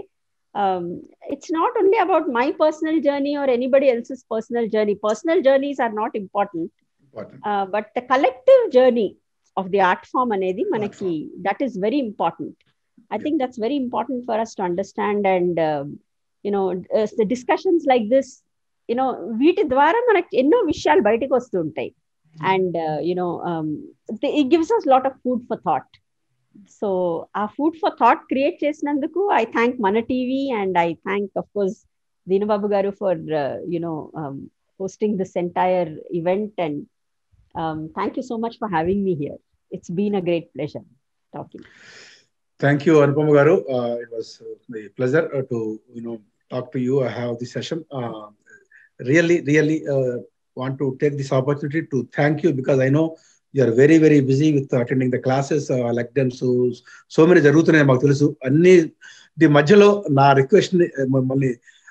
it's not only about my personal journey or anybody else's personal journey personal journeys are not important Important. But the collective journey of the art form అనేది మనకి that is very important I think that's very important for us to understand and you know the discussions like this you know వీటి ద్వారా మనకి ఎన్నో విషయాలు బయటకు వస్తూ ఉంటాయి and you know it gives us lot of food for thought so ఆ food for thought create చేసినందుకు ఐ థ్యాంక్ మన TV and I thank of course Deenababu garu for you know hosting this entire event and um, thank you so much for having me here. It's been a great pleasure talking. Thank you, Anupama Garu. Uh, it was uh, my pleasure uh, to you know talk to you. I have this session. Uh, really, really uh, want to take this opportunity to thank you because I know you are very, very busy with attending the classes, uh, like them. So, so many జరుగుతున్నాయి మాకు తెలుసు అన్ని the మధ్యలో నా request మమ్మల్ని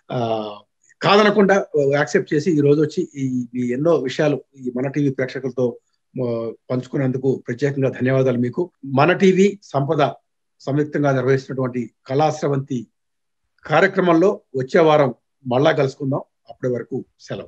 కాదనకుండా accept చేసి ఈ రోజు వచ్చి ఈ ఈ ఎన్నో విషయాలు ఈ మన టీవీ ప్రేక్షకులతో ఆ, పంచుకున్నందుకు ప్రత్యేకంగా ధన్యవాదాలు మీకు మన టీవీ సంపద సంయుక్తంగా నిర్వహిస్తున్నటువంటి కళాశ్రవంతి కార్యక్రమంలో వచ్చే వారం మళ్ళా కలుసుకుందాం అప్పటి వరకు సెలవు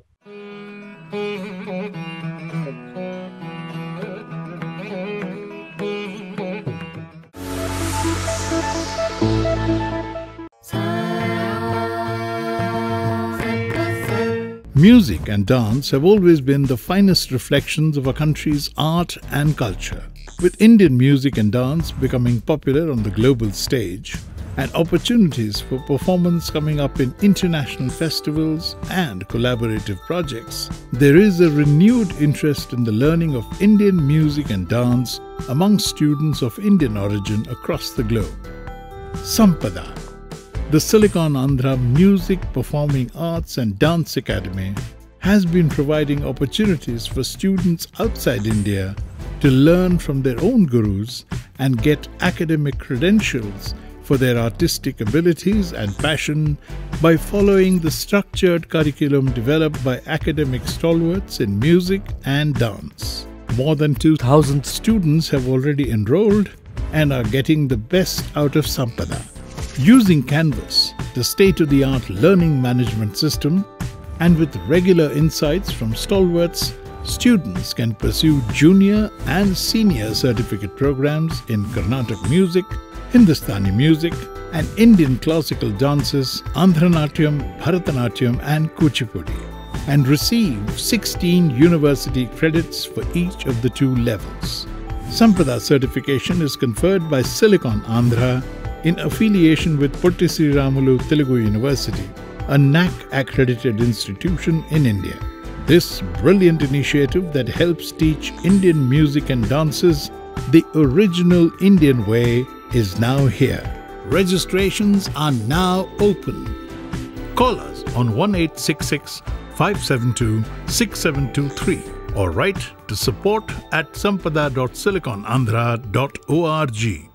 Music and dance have always been the finest reflections of a country's art and culture. With Indian music and dance becoming popular on the global stage, and opportunities for performance coming up in international festivals and collaborative projects, there is a renewed interest in the learning of Indian music and dance among students of Indian origin across the globe. Sampada, the Silicon Andhra Music, Performing Arts and Dance Academy, has been providing opportunities for students outside India to learn from their own gurus and get academic credentials for their artistic abilities and passion by following the structured curriculum developed by academic stalwarts in music and dance. More than 2,000 students have already enrolled and are getting the best out of Sampada. Using Canvas, the state of the art learning management system, and with regular insights from stalwarts, students can pursue junior and senior certificate programs in Carnatic music, Hindustani music, and Indian classical dances, Andhra Bharatanatyam, and Kuchipudi, and receive 16 university credits for each of the two levels. Sampada certification is conferred by Silicon Andhra in affiliation with Putti Sri Ramulu Telugu University, a NAC accredited institution in India. This brilliant initiative that helps teach Indian music and dances the original Indian way is now here. Registrations are now open. Call us on 1866 572 6723 or write to support at sampada.siliconandhra.org.